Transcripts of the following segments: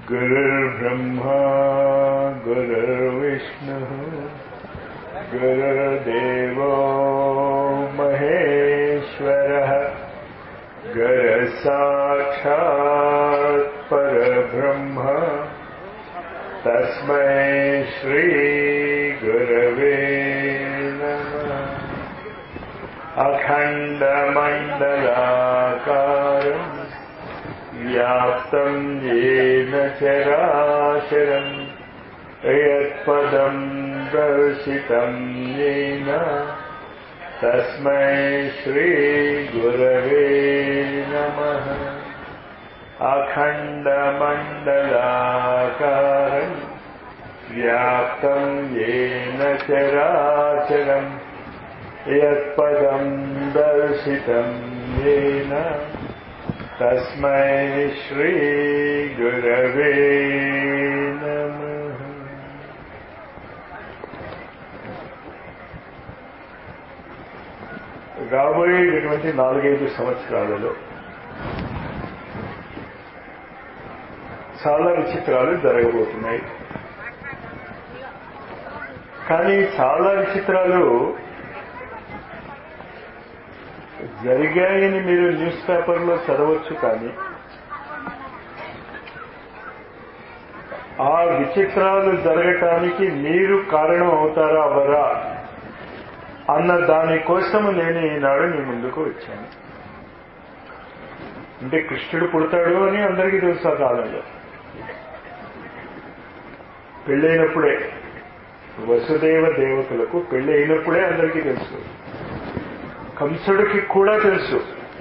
गुरुर्ब्रह्मा गुरुर्विष्णुः गुरुर्देवो महेश्वरः गुरुसाक्षात् परब्रह्म तस्मै श्रीगुरवे नमः अखण्डमण्डलाकारम् व्याप्तम् येन चराचरम् यत्पदम् दर्शितम् येन तस्मै श्रीगुरवे नमः अखण्डमण्डलाकारम् व्याप्तम् येन चराचरम् यत्पदम् दर्शितम् येन तस्मै श्रीगुरवे नमः రాబోయేటటువంటి నాలుగైదు సంవత్సరాలలో చాలా విచిత్రాలు జరగబోతున్నాయి కానీ చాలా విచిత్రాలు జరిగాయని మీరు న్యూస్ పేపర్లో చదవచ్చు కానీ ఆ విచిత్రాలు జరగటానికి మీరు కారణం అవుతారా అవరా అన్న దానికోసము నేను ఈనాడు మీ ముందుకు వచ్చాను అంటే కృష్ణుడు పుడతాడు అని అందరికీ తెలుసు ఆ కాలంలో పెళ్ళైనప్పుడే వసుదేవ దేవతలకు పెళ్లి అయినప్పుడే అందరికీ తెలుసు కంసుడికి కూడా తెలుసు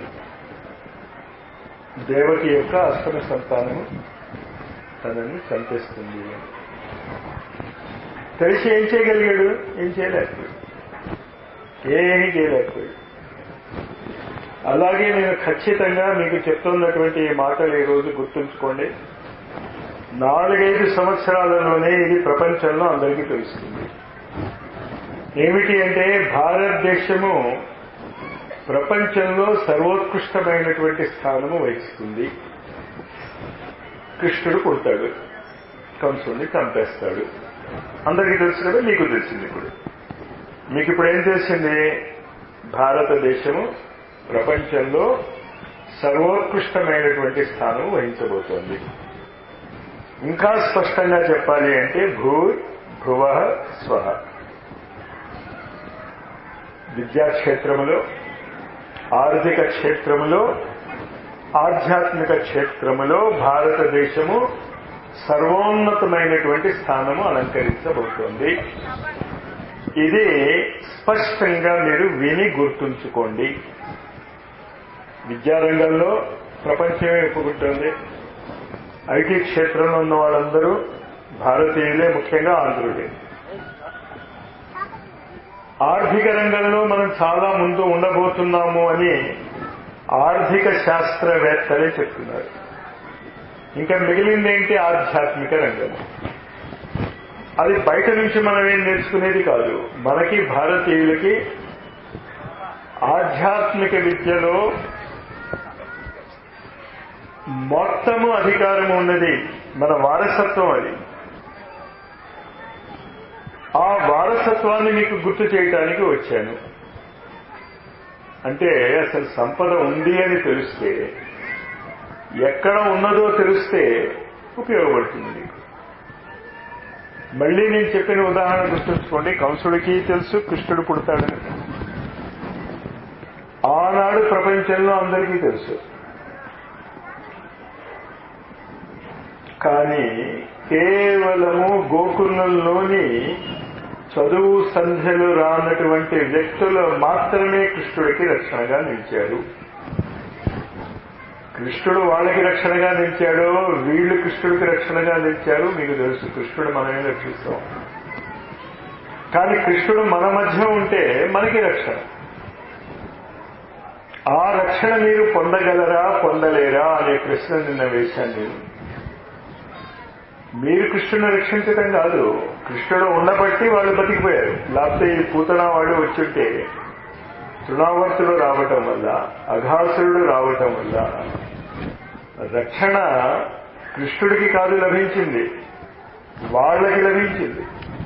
దేవకి యొక్క అస్తమ సంతానము తనని చంపేస్తుంది అని తెలిసి ఏం చేయగలిగాడు ఏం చేయలేకపోయాడు ఏమీ చేయలేకపోయాడు అలాగే నేను ఖచ్చితంగా మీకు చెప్తున్నటువంటి ఈ మాటలు ఈరోజు గుర్తుంచుకోండి నాలుగైదు సంవత్సరాలలోనే ఇది ప్రపంచంలో అందరికీ తెలుస్తుంది ఏమిటి అంటే భారతదేశము ప్రపంచంలో సర్వోత్కృష్టమైనటువంటి స్థానము వహిస్తుంది కృష్ణుడు పుడతాడు కంసుడిని చంపేస్తాడు అందరికీ తెలుసు కదా మీకు తెలిసింది ఇప్పుడు మీకు ఇప్పుడు ఏం తెలిసింది భారతదేశము ప్రపంచంలో సర్వోత్కృష్టమైనటువంటి స్థానం వహించబోతోంది ఇంకా స్పష్టంగా చెప్పాలి అంటే భూ భువ స్వ విద్యాక్షేత్రములో ఆర్థిక క్షేత్రములో ఆధ్యాత్మిక క్షేత్రములో భారతదేశము సర్వోన్నతమైనటువంటి స్థానము అలంకరించబోతోంది ఇది స్పష్టంగా మీరు విని గుర్తుంచుకోండి విద్యారంగంలో ప్రపంచమే ఒప్పుకుంటుంది ఐటీ క్షేత్రంలో ఉన్న వాళ్ళందరూ భారతీయులే ముఖ్యంగా ఆంధ్రులే ఆర్థిక రంగంలో మనం చాలా ముందు ఉండబోతున్నాము అని ఆర్థిక శాస్త్రవేత్తలే చెప్తున్నారు ఇంకా మిగిలింది ఏంటి ఆధ్యాత్మిక రంగం అది బయట నుంచి మనం ఏం నేర్చుకునేది కాదు మనకి భారతీయులకి ఆధ్యాత్మిక విద్యలో మొత్తము అధికారం ఉన్నది మన వారసత్వం అది ఆ వారసత్వాన్ని మీకు గుర్తు చేయటానికి వచ్చాను అంటే అసలు సంపద ఉంది అని తెలిస్తే ఎక్కడ ఉన్నదో తెలిస్తే ఉపయోగపడుతుంది మీకు మళ్ళీ నేను చెప్పిన ఉదాహరణ గుర్తుంచుకోండి కంసుడికి తెలుసు కృష్ణుడు పుడతాడని ఆనాడు ప్రపంచంలో అందరికీ తెలుసు కానీ కేవలము గోకులంలోని చదువు సంధ్యలు రానటువంటి వ్యక్తులు మాత్రమే కృష్ణుడికి రక్షణగా నిలిచారు కృష్ణుడు వాళ్ళకి రక్షణగా నిలిచాడో వీళ్ళు కృష్ణుడికి రక్షణగా నిలిచారు మీకు తెలుసు కృష్ణుడు మనమే రక్షిస్తాం కానీ కృష్ణుడు మన మధ్య ఉంటే మనకి రక్షణ ఆ రక్షణ మీరు పొందగలరా పొందలేరా అనే ప్రశ్న నిన్న వేశాను నేను మీరు కృష్ణుని రక్షించడం కాదు కృష్ణుడు ఉండబట్టి వాళ్ళు బతికిపోయారు లేకపోతే ఈ పూతన వాళ్ళు వచ్చుంటే తృణావర్తుడు రావటం వల్ల అఘాసురుడు రావటం వల్ల రక్షణ కృష్ణుడికి కాదు లభించింది వాళ్ళకి లభించింది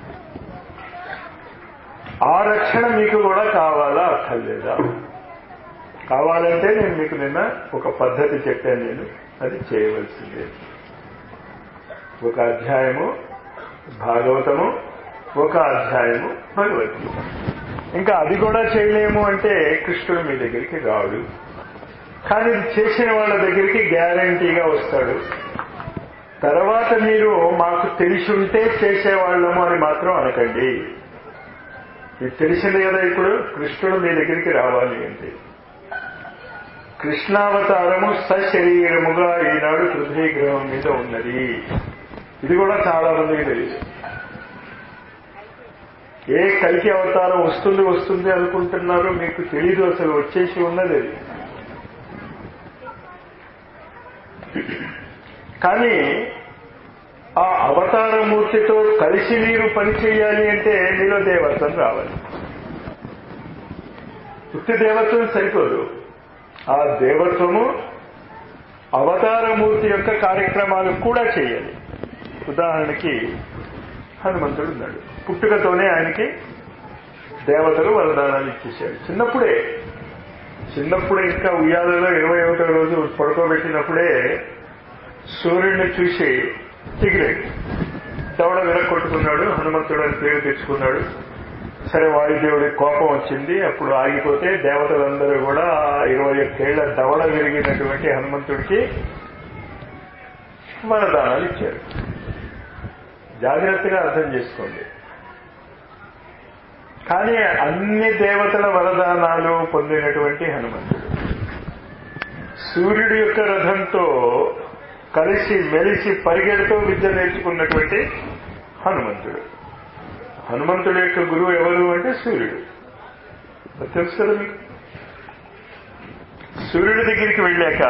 ఆ రక్షణ మీకు కూడా కావాలా అక్కర్లేదా కావాలంటే నేను మీకు నిన్న ఒక పద్ధతి చెప్పాను నేను అది చేయవలసిందే ఒక అధ్యాయము భాగవతము ఒక అధ్యాయము భగవద్గీత ఇంకా అది కూడా చేయలేము అంటే కృష్ణుడు మీ దగ్గరికి రాడు కానీ ఇది చేసిన వాళ్ళ దగ్గరికి గ్యారంటీగా వస్తాడు తర్వాత మీరు మాకు తెలిసి ఉంటే చేసేవాళ్ళము అని మాత్రం అనకండి ఇది తెలిసింది కదా ఇప్పుడు కృష్ణుడు మీ దగ్గరికి రావాలి అంటే కృష్ణావతారము సశరీరముగా ఈనాడు పృథ్వీ గ్రహం మీద ఉన్నది ఇది కూడా చాలా మందికి తెలియదు ఏ కలికి అవతారం వస్తుంది వస్తుంది అనుకుంటున్నారో మీకు తెలీదు అసలు వచ్చేసి ఉన్నది అది కానీ ఆ అవతారమూర్తితో కలిసి మీరు పనిచేయాలి అంటే మీలో దేవత్వం రావాలి ఉత్తి దేవత్వం సరిపోదు ఆ దేవత్వము అవతారమూర్తి యొక్క కార్యక్రమాలు కూడా చేయాలి ఉదాహరణకి హనుమంతుడు ఉన్నాడు పుట్టుకతోనే ఆయనకి దేవతలు వరదానాలు ఇచ్చేశాడు చిన్నప్పుడే చిన్నప్పుడు ఇంకా ఉయ్యాలలో ఇరవై ఒకటో రోజు పడుకోబెట్టినప్పుడే సూర్యుడిని చూసి ఎగిరాడు దవడ విరక్కొట్టుకున్నాడు హనుమంతుడు అని పేరు తెచ్చుకున్నాడు సరే వాయుదేవుడికి కోపం వచ్చింది అప్పుడు ఆగిపోతే దేవతలందరూ కూడా ఇరవై ఒక్కేళ్ల దవడ విరిగినటువంటి హనుమంతుడికి వరదానాలు ఇచ్చారు జాగ్రత్తగా అర్థం చేసుకోండి కానీ అన్ని దేవతల వరదానాలు పొందినటువంటి హనుమంతుడు సూర్యుడి యొక్క రథంతో కలిసి మెలిసి పరిగెడుతూ విద్య నేర్చుకున్నటువంటి హనుమంతుడు హనుమంతుడి యొక్క గురువు ఎవరు అంటే సూర్యుడు అది తెలుసు కదా మీకు సూర్యుడి దగ్గరికి వెళ్ళాక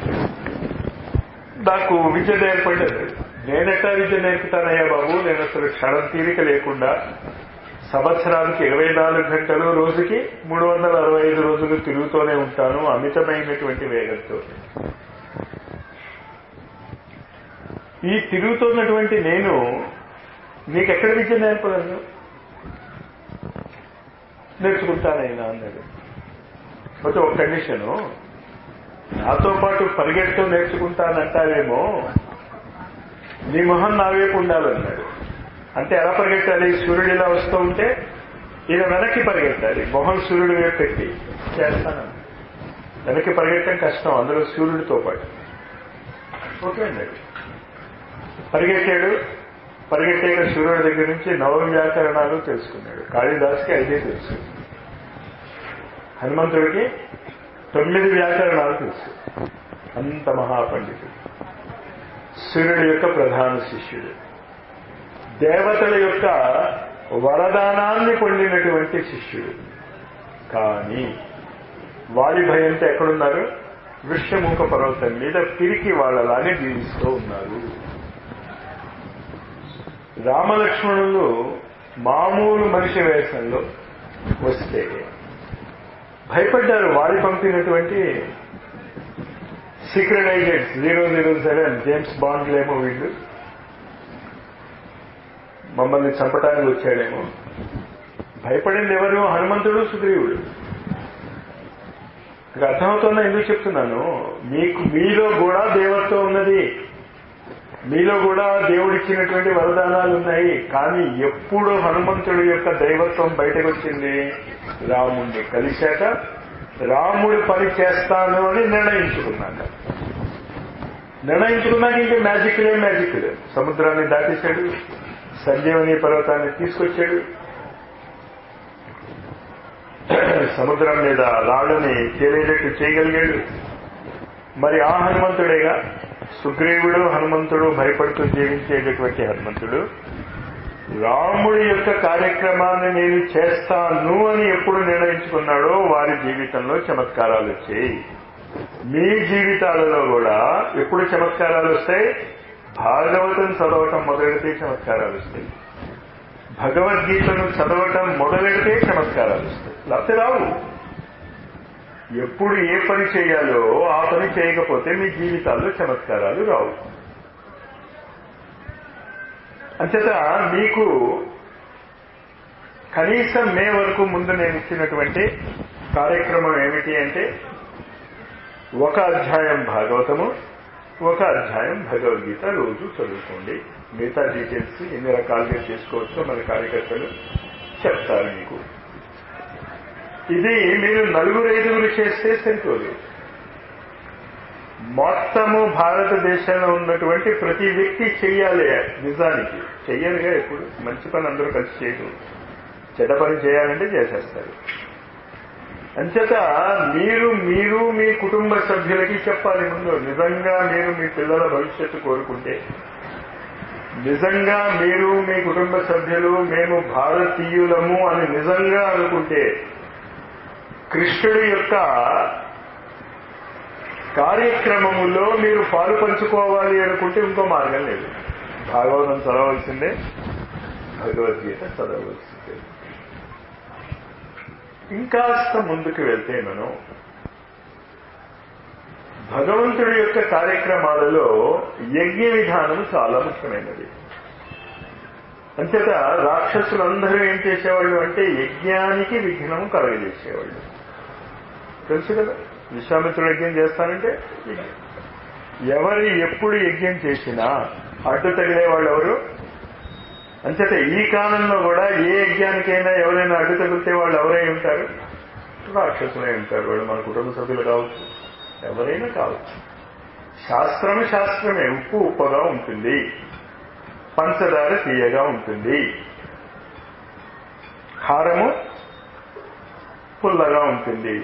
నాకు విద్య నేర్పడ్డది నేనెట్టా విద్య నేర్పుతానయ్యా బాబు నేను అసలు క్షణం తీరిక లేకుండా సంవత్సరానికి ఇరవై నాలుగు గంటలు రోజుకి మూడు వందల అరవై ఐదు రోజులు తిరుగుతూనే ఉంటాను అమితమైనటువంటి వేగంతో ఈ తిరుగుతున్నటువంటి నేను నీకెక్కడ విద్య నేర్పగలను నేర్చుకుంటానైనా అన్నాడు అయితే ఒక కండిషను నాతో పాటు పరిగెడుతూ నేర్చుకుంటానంటావేమో నీ మొహం నా వైపు ఉండాలన్నాడు అంటే ఎలా పరిగెట్టాలి సూర్యుడు ఇలా వస్తూ ఉంటే ఈయన వెనక్కి పరిగెట్టాలి మొహం సూర్యుడు వైపు పెట్టి చేస్తాను వెనక్కి పరిగెట్టడం కష్టం అందులో సూర్యుడితో పాటు ఓకే అన్నాడు పరిగెట్టాడు పరిగెట్టాక సూర్యుడి దగ్గర నుంచి నవ వ్యాకరణాలు తెలుసుకున్నాడు కాళిదాస్కి ఐదే తెలుసు హనుమంతుడికి తొమ్మిది వ్యాకరణాలు తెలుసు అంత మహాపండితుడు సూర్యుడి యొక్క ప్రధాన శిష్యుడు దేవతల యొక్క వరదానాన్ని పొందినటువంటి శిష్యుడు కానీ వాడి భయంతో ఎక్కడున్నారు విశ్వముఖ పర్వతం మీద పిరికి వాళ్ళలానే జీవిస్తూ ఉన్నారు రామలక్ష్మణులు మామూలు మనిషి వేషంలో వస్తే భయపడ్డారు వాడి పంపినటువంటి secret agents zero zero seven James బాండ్లేమో వీళ్ళు మమ్మల్ని చంపడానికి వచ్చాడేమో భయపడింది ఎవరు హనుమంతుడు సుగ్రీవుడు ఇక అర్థమవుతుందా ఎందుకు చెప్తున్నాను మీకు మీలో కూడా దేవత్వం ఉన్నది మీలో కూడా దేవుడిచ్చినటువంటి వరదానాలు ఉన్నాయి కానీ ఎప్పుడు హనుమంతుడి యొక్క దైవత్వం బయటకు వచ్చింది రాముడిని కలిశాక రాముడి పని చేస్తాను అని నిర్ణయించుకున్నాక నిర్ణయించుకున్నాక ఇంకే మ్యాజిక్లే మ్యాజిక్లే సముద్రాన్ని దాటేశాడు సంజీవని పర్వతాన్ని తీసుకొచ్చాడు సముద్రం మీద రాళ్ళని తేలేటట్టు చేయగలిగాడు మరి ఆ హనుమంతుడేగా సుగ్రీవుడు హనుమంతుడు భయపడుతూ జీవించేటటువంటి హనుమంతుడు రాముడి యొక్క కార్యక్రమాన్ని నేను చేస్తాను అని ఎప్పుడు నిర్ణయించుకున్నాడో వారి జీవితంలో చమత్కారాలు వచ్చాయి మీ జీవితాలలో కూడా ఎప్పుడు చమత్కారాలు వస్తాయి భాగవతం చదవటం మొదలెడితే చమత్కారాలు వస్తాయి భగవద్గీతను చదవటం మొదలెడితే చమత్కారాలు వస్తాయి లేకపోతే రావు ఎప్పుడు ఏ పని చేయాలో ఆ పని చేయకపోతే మీ జీవితాల్లో చమత్కారాలు రావు అంచేత మీకు కనీసం మే వరకు ముందు నేను ఇచ్చినటువంటి కార్యక్రమం ఏమిటి అంటే ఒక అధ్యాయం భాగవతము ఒక అధ్యాయం భగవద్గీత రోజు చదువుకోండి మిగతా డీటెయిల్స్ ఎన్ని రకాలుగా చేసుకోవచ్చో మన కార్యకర్తలు చెప్తారు మీకు ఇది మీరు నలుగురు ఐదుగురు చేస్తే సరిపోదు మొత్తము భారతదేశంలో ఉన్నటువంటి ప్రతి వ్యక్తి చెయ్యాలి నిజానికి చెయ్యాలిగా ఎప్పుడు మంచి పని అందరూ కలిసి చేయడం చెడ్డ పని చేయాలంటే చేసేస్తారు అంచేత మీరు మీరు మీ కుటుంబ సభ్యులకి చెప్పాలి ముందు నిజంగా మీరు మీ పిల్లల భవిష్యత్తు కోరుకుంటే నిజంగా మీరు మీ కుటుంబ సభ్యులు మేము భారతీయులము అని నిజంగా అనుకుంటే కృష్ణుడి యొక్క కార్యక్రమములో మీరు పాలు పంచుకోవాలి అనుకుంటే ఇంకో మార్గం లేదు భాగవతం చదవలసిందే భగవద్గీత చదవలసిందే ఇంకాస్త ముందుకు వెళ్తే మనం భగవంతుడి యొక్క కార్యక్రమాలలో యజ్ఞ విధానం చాలా ముఖ్యమైనది అంచేత రాక్షసులందరూ ఏం చేసేవాళ్ళు అంటే యజ్ఞానికి విఘ్నం కలగజేసేవాళ్ళు తెలుసు కదా విశ్వామిత్రుడు యజ్ఞం చేస్తానంటే యజ్ఞం. ఎవరు ఎప్పుడు యజ్ఞం చేసినా అడ్డు తగిలే వాళ్ళు ఎవరు అంచేత ఈ కాలంలో కూడా ఏ యజ్ఞానికైనా ఎవరైనా అడ్డు తగిలితే వాళ్ళు ఎవరై ఉంటారు రాక్షసులై ఉంటారు వాళ్ళు మన కుటుంబ సభ్యులు కావచ్చు ఎవరైనా కావచ్చు శాస్త్రం శాస్త్రమే ఉప్పు ఉప్పగా ఉంటుంది పంచదార తీయగా ఉంటుంది కారము పుల్లగా ఉంటుంది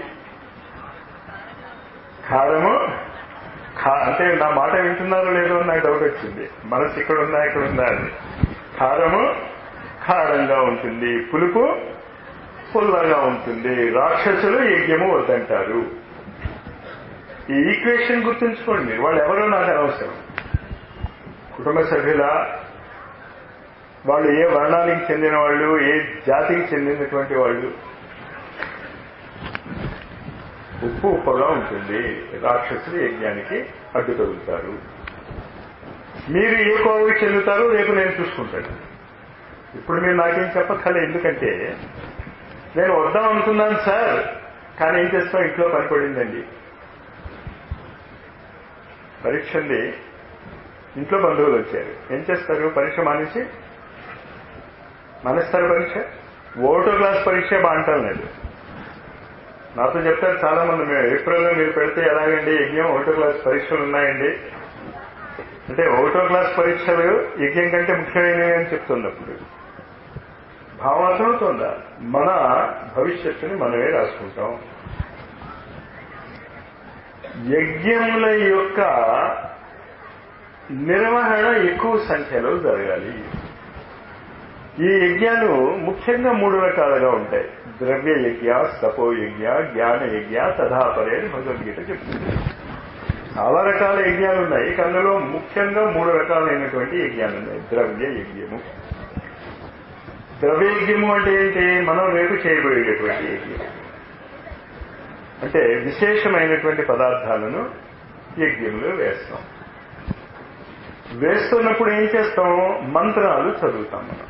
కారము ఖా- అంటే నా మాట వింటున్నారో లేదో అని నాకు డౌట్ వచ్చింది మనసు ఇక్కడ ఉందా ఇక్కడ ఉందా అని కారము కారంగా ఉంటుంది పులుపు పుల్లగా ఉంటుంది రాక్షసులు యజ్ఞము వద్దంటారు ఈ ఈక్వేషన్ గుర్తుంచుకోండి వాళ్ళు ఎవరో నాకు అనవసరం కుటుంబ సభ్యుల వాళ్ళు ఏ వర్ణానికి చెందిన వాళ్ళు ఏ జాతికి చెందినటువంటి వాళ్ళు ఉప్పు ఉప్పగా ఉంటుంది రాక్షసులు యజ్ఞానికి అడ్డు తగులుతారు మీరు ఏ కోవకి చెందుతారో రేపు నేను చూసుకుంటాను ఇప్పుడు మీరు నాకేం చెప్పక్కర్లే ఎందుకంటే నేను వద్దాం అనుకున్నాను సార్ కానీ ఏం చేస్తాం ఇంట్లో పనిపడిందండి పరీక్ష ఉంది ఇంట్లో బంధువులు వచ్చారు ఏం చేస్తారు పరీక్ష మానేసి మానేస్తారు పరీక్ష ఓటో క్లాస్ పరీక్ష బాగుంటాం లేదు నాతో చెప్తారు చాలా మంది మేము ఏప్రిల్లో మీరు పెడితే ఎలాగండి యజ్ఞం ఒకటో క్లాస్ పరీక్షలు ఉన్నాయండి అంటే ఒకటో క్లాస్ పరీక్షలు యజ్ఞం కంటే ముఖ్యమైనవి అని చెప్తున్నప్పుడు భావం అర్థమవుతుందా మన భవిష్యత్తుని మనమే రాసుకుంటాం యజ్ఞముల యొక్క నిర్వహణ ఎక్కువ సంఖ్యలో జరగాలి ఈ యజ్ఞాలు ముఖ్యంగా మూడు రకాలుగా ఉంటాయి ద్రవ్య యజ్ఞ తపో యజ్ఞ జ్ఞాన యజ్ఞ తథాపరే అని భగవద్గీత చెప్తుంది చాలా రకాల యజ్ఞాలు ఉన్నాయి అందులో ముఖ్యంగా మూడు రకాలైనటువంటి యజ్ఞాలు ఉన్నాయి ద్రవ్య యజ్ఞము ద్రవ్య యజ్ఞము అంటే ఏంటి మనం రేపు చేయబోయేటటువంటి యజ్ఞం అంటే విశేషమైనటువంటి పదార్థాలను యజ్ఞంలో వేస్తాం వేస్తున్నప్పుడు ఏం చేస్తాం మంత్రాలు చదువుతాం మనం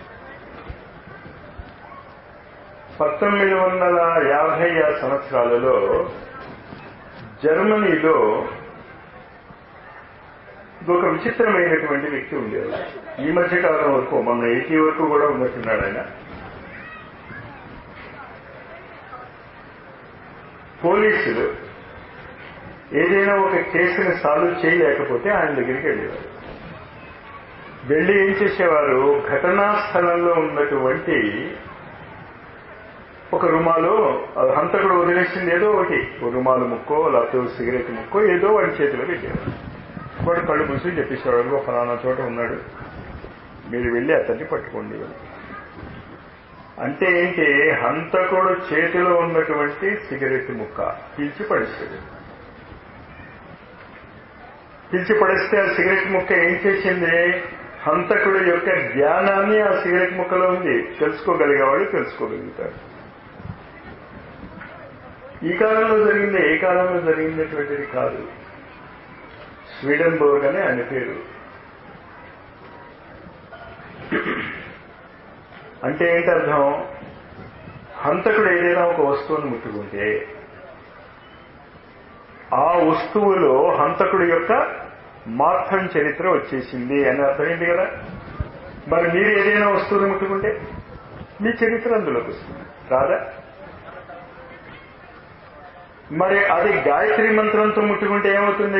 పంతొమ్మిది వందల యాభై సంవత్సరాలలో జర్మనీలో ఒక విచిత్రమైనటువంటి వ్యక్తి ఉండేవాడు ఈ మధ్య కాలం వరకు మొన్న ఎయిటీ వరకు కూడా ఉన్నట్టున్నాడు ఆయన పోలీసులు ఏదైనా ఒక కేసుని సాల్వ్ చేయలేకపోతే ఆయన దగ్గరికి వెళ్ళేవారు వెళ్ళి ఏం చేసేవారు ఘటనా స్థలంలో ఉన్నటువంటి ఒక రుమాలు హంతకుడు వదిలేసింది ఏదో ఒకటి ఓ రుమాలు ముక్కో లేకపోతే ఓ సిగరెట్ ముక్కో ఏదో వాడి చేతిలో పెట్టేవాడు వాడు కళ్ళు మూసి చెప్పేసేవాడు ఒక ఫలానా చోట ఉన్నాడు మీరు వెళ్ళి అతన్ని పట్టుకోండి అని. అంటే ఏంటి హంతకుడు చేతిలో ఉన్నటువంటి సిగరెట్ ముక్క పీల్చి పడేస్తాడు పీల్చి పడేస్తే ఆ సిగరెట్ ముక్క ఏం చేసింది హంతకుడు యొక్క జ్ఞానాన్ని ఆ సిగరెట్ ముక్కలో ఉంది తెలుసుకోగలిగేవాడు తెలుసుకోగలుగుతాడు ఈ కాలంలో జరిగింది ఏ కాలంలో జరిగినటువంటిది కాదు స్వీడన్ బోర్గ్ అని ఆయన పేరు అంటే ఏంటి అర్థం హంతకుడు ఏదైనా ఒక వస్తువును ముట్టుకుంటే ఆ వస్తువులో హంతకుడి యొక్క మాత్రం చరిత్ర వచ్చేసింది అని అర్థమైంది కదా మరి మీరు ఏదైనా వస్తువుని ముట్టుకుంటే మీ చరిత్ర అందులోకి వస్తుంది రాదా మరి అది గాయత్రి మంత్రంతో ముట్టుకుంటే ఏమవుతుంది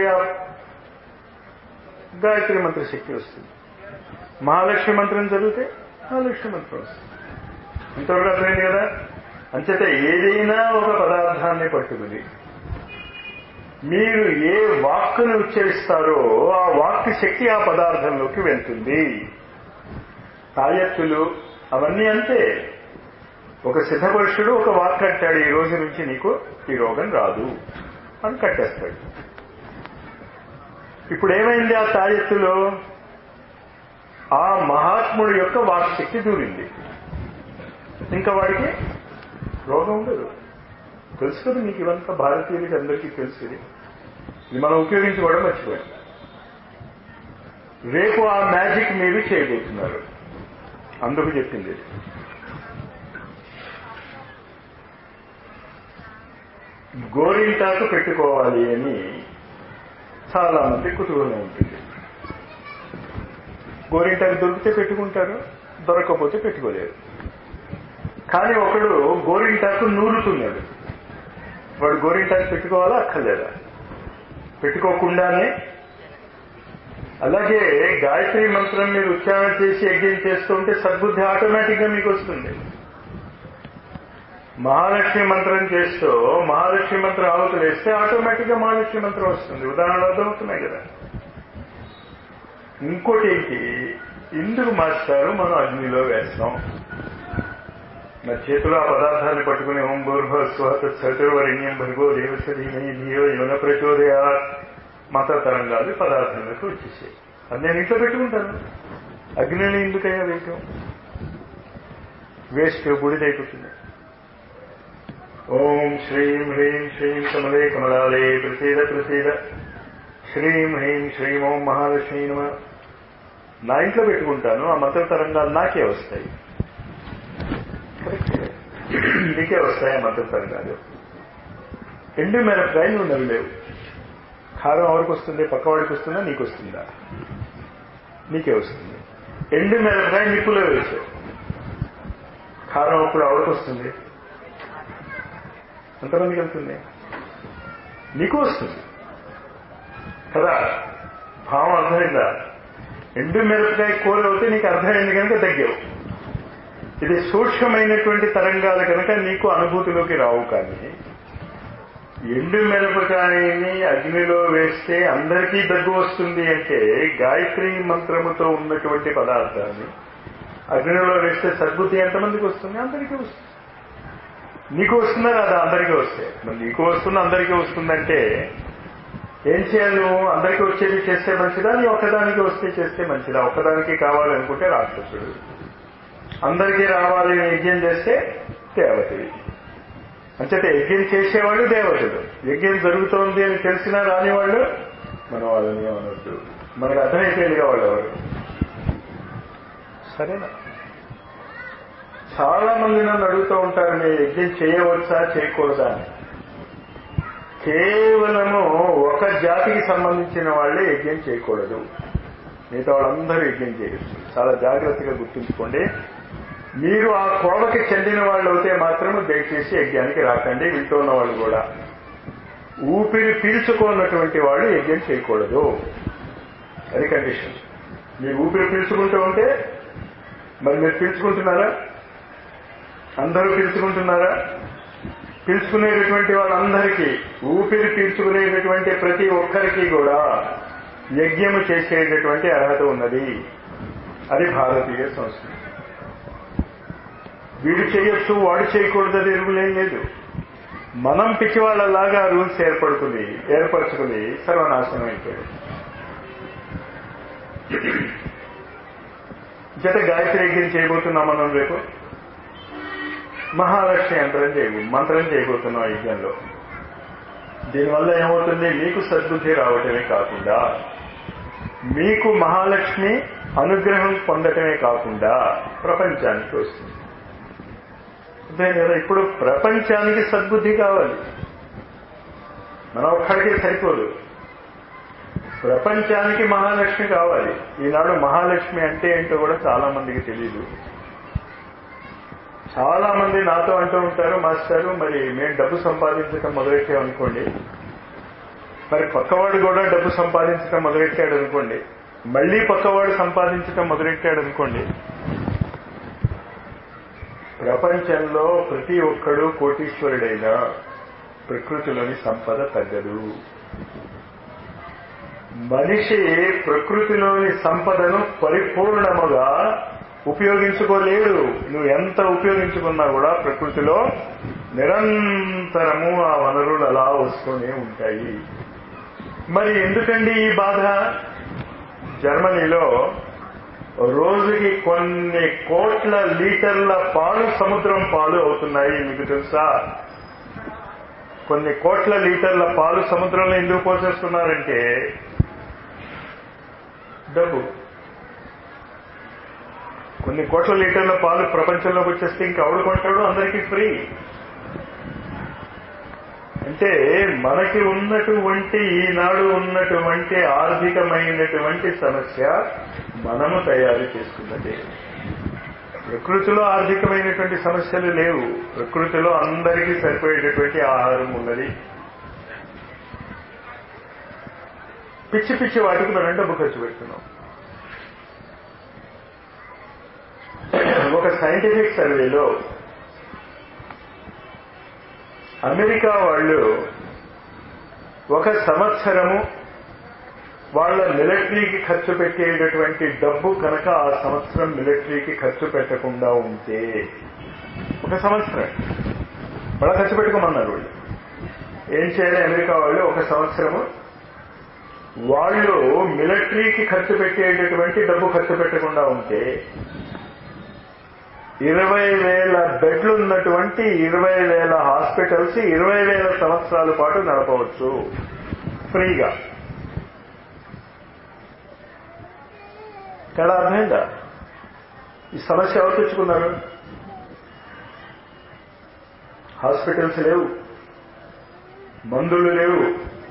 గాయత్రి మంత్ర శక్తి వస్తుంది మహాలక్ష్మి మంత్రం చదివితే మహాలక్ష్మి మంత్రం వస్తుంది ఇంతవరకు అర్థమైంది కదా అంచేత ఏదైనా ఒక పదార్థాన్ని పట్టుకుని మీరు ఏ వాక్కును ఉచ్చరిస్తారో ఆ వాక్ శక్తి ఆ పదార్థంలోకి వెళ్తుంది తాయెత్తులు అవన్నీ అంతే ఒక సిద్ధపురుషుడు ఒక వాక్ కట్టాడు ఈ రోజు నుంచి నీకు ఈ రోగం రాదు అని కట్టేస్తాడు ఇప్పుడు ఏమైంది ఆ తాయెత్తులో ఆ మహాత్ముడి యొక్క వాక్ శక్తి దూరింది ఇంకా వాడికి రోగం ఉండదు తెలుసు కదా మీకు ఇవంతా భారతీయులకి అందరికీ తెలుసు ఇది ఇది మనం ఉపయోగించుకోవడం మర్చిపోయాం రేపు ఆ మ్యాజిక్ మీరు చేయబోతున్నారు అందుకు చెప్పింది ఇది. గోరింటాకు పెట్టుకోవాలి అని చాలా మంది కుతూహలం ఉంటుంది గోరింటాకు దొరికితే పెట్టుకుంటారు దొరకకపోతే పెట్టుకోలేరు కానీ ఒకడు గోరింటాకు నూరుతున్నాడు వాడు గోరింటాకు పెట్టుకోవాలా అక్కర్లేదా పెట్టుకోకుండానే అలాగే గాయత్రి మంత్రం మీరు ఉచ్చారణ చేసి యజ్ఞం చేస్తుంటే సద్బుద్ధి ఆటోమేటిక్ గా మీకు వస్తుంది మహాలక్ష్మి మంత్రం చేస్తూ మహాలక్ష్మి మంత్రం ఆవుతులు వేస్తే ఆటోమేటిక్ గా మహాలక్ష్మి మంత్రం వస్తుంది ఉదాహరణలు అర్థమవుతున్నాయి కదా ఇంకోటి ఏంటి ఇందుకు మాస్టారు మనం అగ్నిలో వేస్తాం నా చేతిలో ఆ పదార్థాన్ని పట్టుకుని ఓం భూర్భ స్వహత చతుర్వరిణ్యం భర్గో దేవస్య ధీమహి ధియో యువన ప్రచోదయ మత తరంగాలు ఈ పదార్థాలకు వచ్చేసాయి అది నేను ఇంట్లో పెట్టుకుంటాను అగ్నిని ఎందుకయ్యా వేయటం వేస్ట్ బుడిదైపోతుంది ఓం శ్రీం హ్రీం శ్రీం కమలే కమలాలే ప్రసీద ప్రసీద శ్రీం హ్రీం శ్రీం ఓం మహాలక్ష్మీ నమ నా ఇంట్లో పెట్టుకుంటాను ఆ మంత్ర తరంగాలు నాకే వస్తాయి కరెక్ట్ నీకే వస్తాయి ఆ మంత్ర తరంగాలు ఎండు మిరపకాయ నువ్వు నవ్వులేవు కారం ఎవరికి వస్తుంది పక్కవాడికి వస్తుందా నీకు వస్తుందా నీకే వస్తుంది ఎండు మిరపకాయ నిప్పులో వేసావు కారం అప్పుడు ఎవరికి వస్తుంది ఎంతమందికి వెళ్తుంది నీకు వస్తుంది కదా భావం అర్థమైందా ఎండు మిరపకాయ కూర అవుతే నీకు అర్థమైంది కనుక తగ్గావు ఇది సూక్ష్మమైనటువంటి తరంగాలు కనుక నీకు అనుభూతిలోకి రావు కానీ ఎండు మిరపకాయని అగ్నిలో వేస్తే అందరికీ దగ్గు వస్తుంది అంటే గాయత్రి మంత్రముతో ఉన్నటువంటి పదార్థాన్ని అగ్నిలో వేస్తే సద్బుద్ధి ఎంతమందికి వస్తుంది అందరికీ వస్తుంది నీకు వస్తుందా రాదా అందరికీ వస్తే మరి నీకు వస్తుంది అందరికీ వస్తుందంటే ఏం చేయాలి నువ్వు అందరికీ వచ్చేది చేస్తే మంచిదా నీ ఒక్కదానికి వస్తే చేస్తే మంచిదా ఒక్కదానికి కావాలనుకుంటే రాక్షసుడు అందరికీ రావాలి అని యజ్ఞం చేస్తే దేవతవి అంచేత యజ్ఞం చేసేవాళ్ళు దేవతలు యజ్ఞం జరుగుతోంది అని తెలిసినా రాని వాళ్ళు మన వాళ్ళని అనొద్దు మనకు అర్థమైపోయిందిగా వాళ్ళు ఎవరు సరేనా చాలా మంది నన్ను అడుగుతూ ఉంటారు నేను యజ్ఞం చేయవచ్చా చేయకూడదా అని కేవలము ఒక జాతికి సంబంధించిన వాళ్ళే యజ్ఞం చేయకూడదు మిగతా వాళ్ళందరూ యజ్ఞం చేయొచ్చు చాలా జాగ్రత్తగా గుర్తుంచుకోండి మీరు ఆ కోవకి చెందిన వాళ్ళు అయితే మాత్రము దయచేసి యజ్ఞానికి రాకండి వింటూ ఉన్న వాళ్ళు కూడా ఊపిరి పీల్చుకున్నటువంటి వాళ్ళు యజ్ఞం చేయకూడదు అది కండిషన్ మీరు ఊపిరి పీల్చుకుంటూ ఉంటే మరి మీరు పీల్చుకుంటున్నారా అందరూ పీల్చుకుంటున్నారా పీల్చుకునేటటువంటి వాళ్ళందరికీ ఊపిరి పీల్చుకునేటటువంటి ప్రతి ఒక్కరికి కూడా యజ్ఞము చేసేటటువంటి అర్హత ఉన్నది అది భారతీయ సంస్కృతి వీడు చేయొచ్చు వాడు చేయకూడదు అది రూలేం లేదు మనం పిచ్చి వాళ్ళలాగా రూల్స్ ఏర్పడుకుని ఏర్పరచుకుని సర్వనాశనం అయిపోయాడు జత గాయత్రి యజ్ఞం చేయబోతున్నాం మనం రేపు మహాలక్ష్మి యంత్రం చేయబో మంత్రం చేయబోతున్నాం యజ్ఞంలో దీనివల్ల ఏమవుతుంది మీకు సద్బుద్ధి రావటమే కాకుండా మీకు మహాలక్ష్మి అనుగ్రహం పొందటమే కాకుండా ప్రపంచానికి వస్తుంది అంతే కదా ఇప్పుడు ప్రపంచానికి సద్బుద్ధి కావాలి మనం ఒక్కడికే సరిపోదు ప్రపంచానికి మహాలక్ష్మి కావాలి ఈనాడు మహాలక్ష్మి అంటే ఏంటో కూడా చాలా మందికి తెలియదు చాలా మంది నాతో అంటూ ఉంటారు మాస్టారు మరి మేము డబ్బు సంపాదించడం మొదలెట్టాం అనుకోండి మరి పక్కవాడు కూడా డబ్బు సంపాదించడం మొదలెట్టాడు అనుకోండి మళ్ళీ పక్కవాడు సంపాదించడం మొదలెట్టాడు అనుకోండి ప్రపంచంలో ప్రతి ఒక్కడు కోటీశ్వరుడైనా ప్రకృతిలోని సంపద తగ్గదు మనిషి ప్రకృతిలోని సంపదను పరిపూర్ణముగా ఉపయోగించుకోలేడు నువ్వు ఎంత ఉపయోగించుకున్నా కూడా ప్రకృతిలో నిరంతరము ఆ వనరులు అలా వస్తూనే ఉంటాయి మరి ఎందుకండి ఈ బాధ జర్మనీలో రోజుకి కొన్ని కోట్ల లీటర్ల పాలు సముద్రం పాలు అవుతున్నాయి మీకు తెలుసా కొన్ని కోట్ల లీటర్ల పాలు సముద్రంలో ఎందుకు పోసేస్తున్నారంటే డబ్బు కొన్ని కోట్ల లీటర్ల పాలు ప్రపంచంలోకి వచ్చేస్తే ఇంకా ఆవిడ కొంటాడు అందరికీ ఫ్రీ అంటే మనకి ఉన్నటువంటి ఈనాడు ఉన్నటువంటి ఆర్థికమైనటువంటి సమస్య మనము తయారు చేసుకున్నదే ప్రకృతిలో ఆర్థికమైనటువంటి సమస్యలు లేవు ప్రకృతిలో అందరికీ సరిపోయేటటువంటి ఆహారం ఉన్నది పిచ్చి పిచ్చి వాటికి మనం డబ్బు ఖర్చు పెడుతున్నాం ఒక సైంటిఫిక్ సర్వేలో అమెరికా వాళ్ళు ఒక సంవత్సరము వాళ్ళ మిలిటరీకి ఖర్చు పెట్టేటటువంటి డబ్బు కనుక ఆ సంవత్సరం మిలిటరీకి ఖర్చు పెట్టకుండా ఉంటే ఒక సంవత్సరం వాళ్ళ ఖర్చు పెట్టుకోమన్నారు వాళ్ళు ఏం చేయాలి అమెరికా వాళ్ళు ఒక సంవత్సరము వాళ్ళు మిలిటరీకి ఖర్చు పెట్టేటటువంటి డబ్బు ఖర్చు పెట్టకుండా ఉంటే ఇరవై వేల బెడ్లు ఉన్నటువంటి ఇరవై వేల హాస్పిటల్స్ ఇరవై వేల సంవత్సరాల పాటు నడపవచ్చు ఫ్రీగా తేడా అర్థమైందా ఈ సమస్య ఎవరు తెచ్చుకున్నారు హాస్పిటల్స్ లేవు మందులు లేవు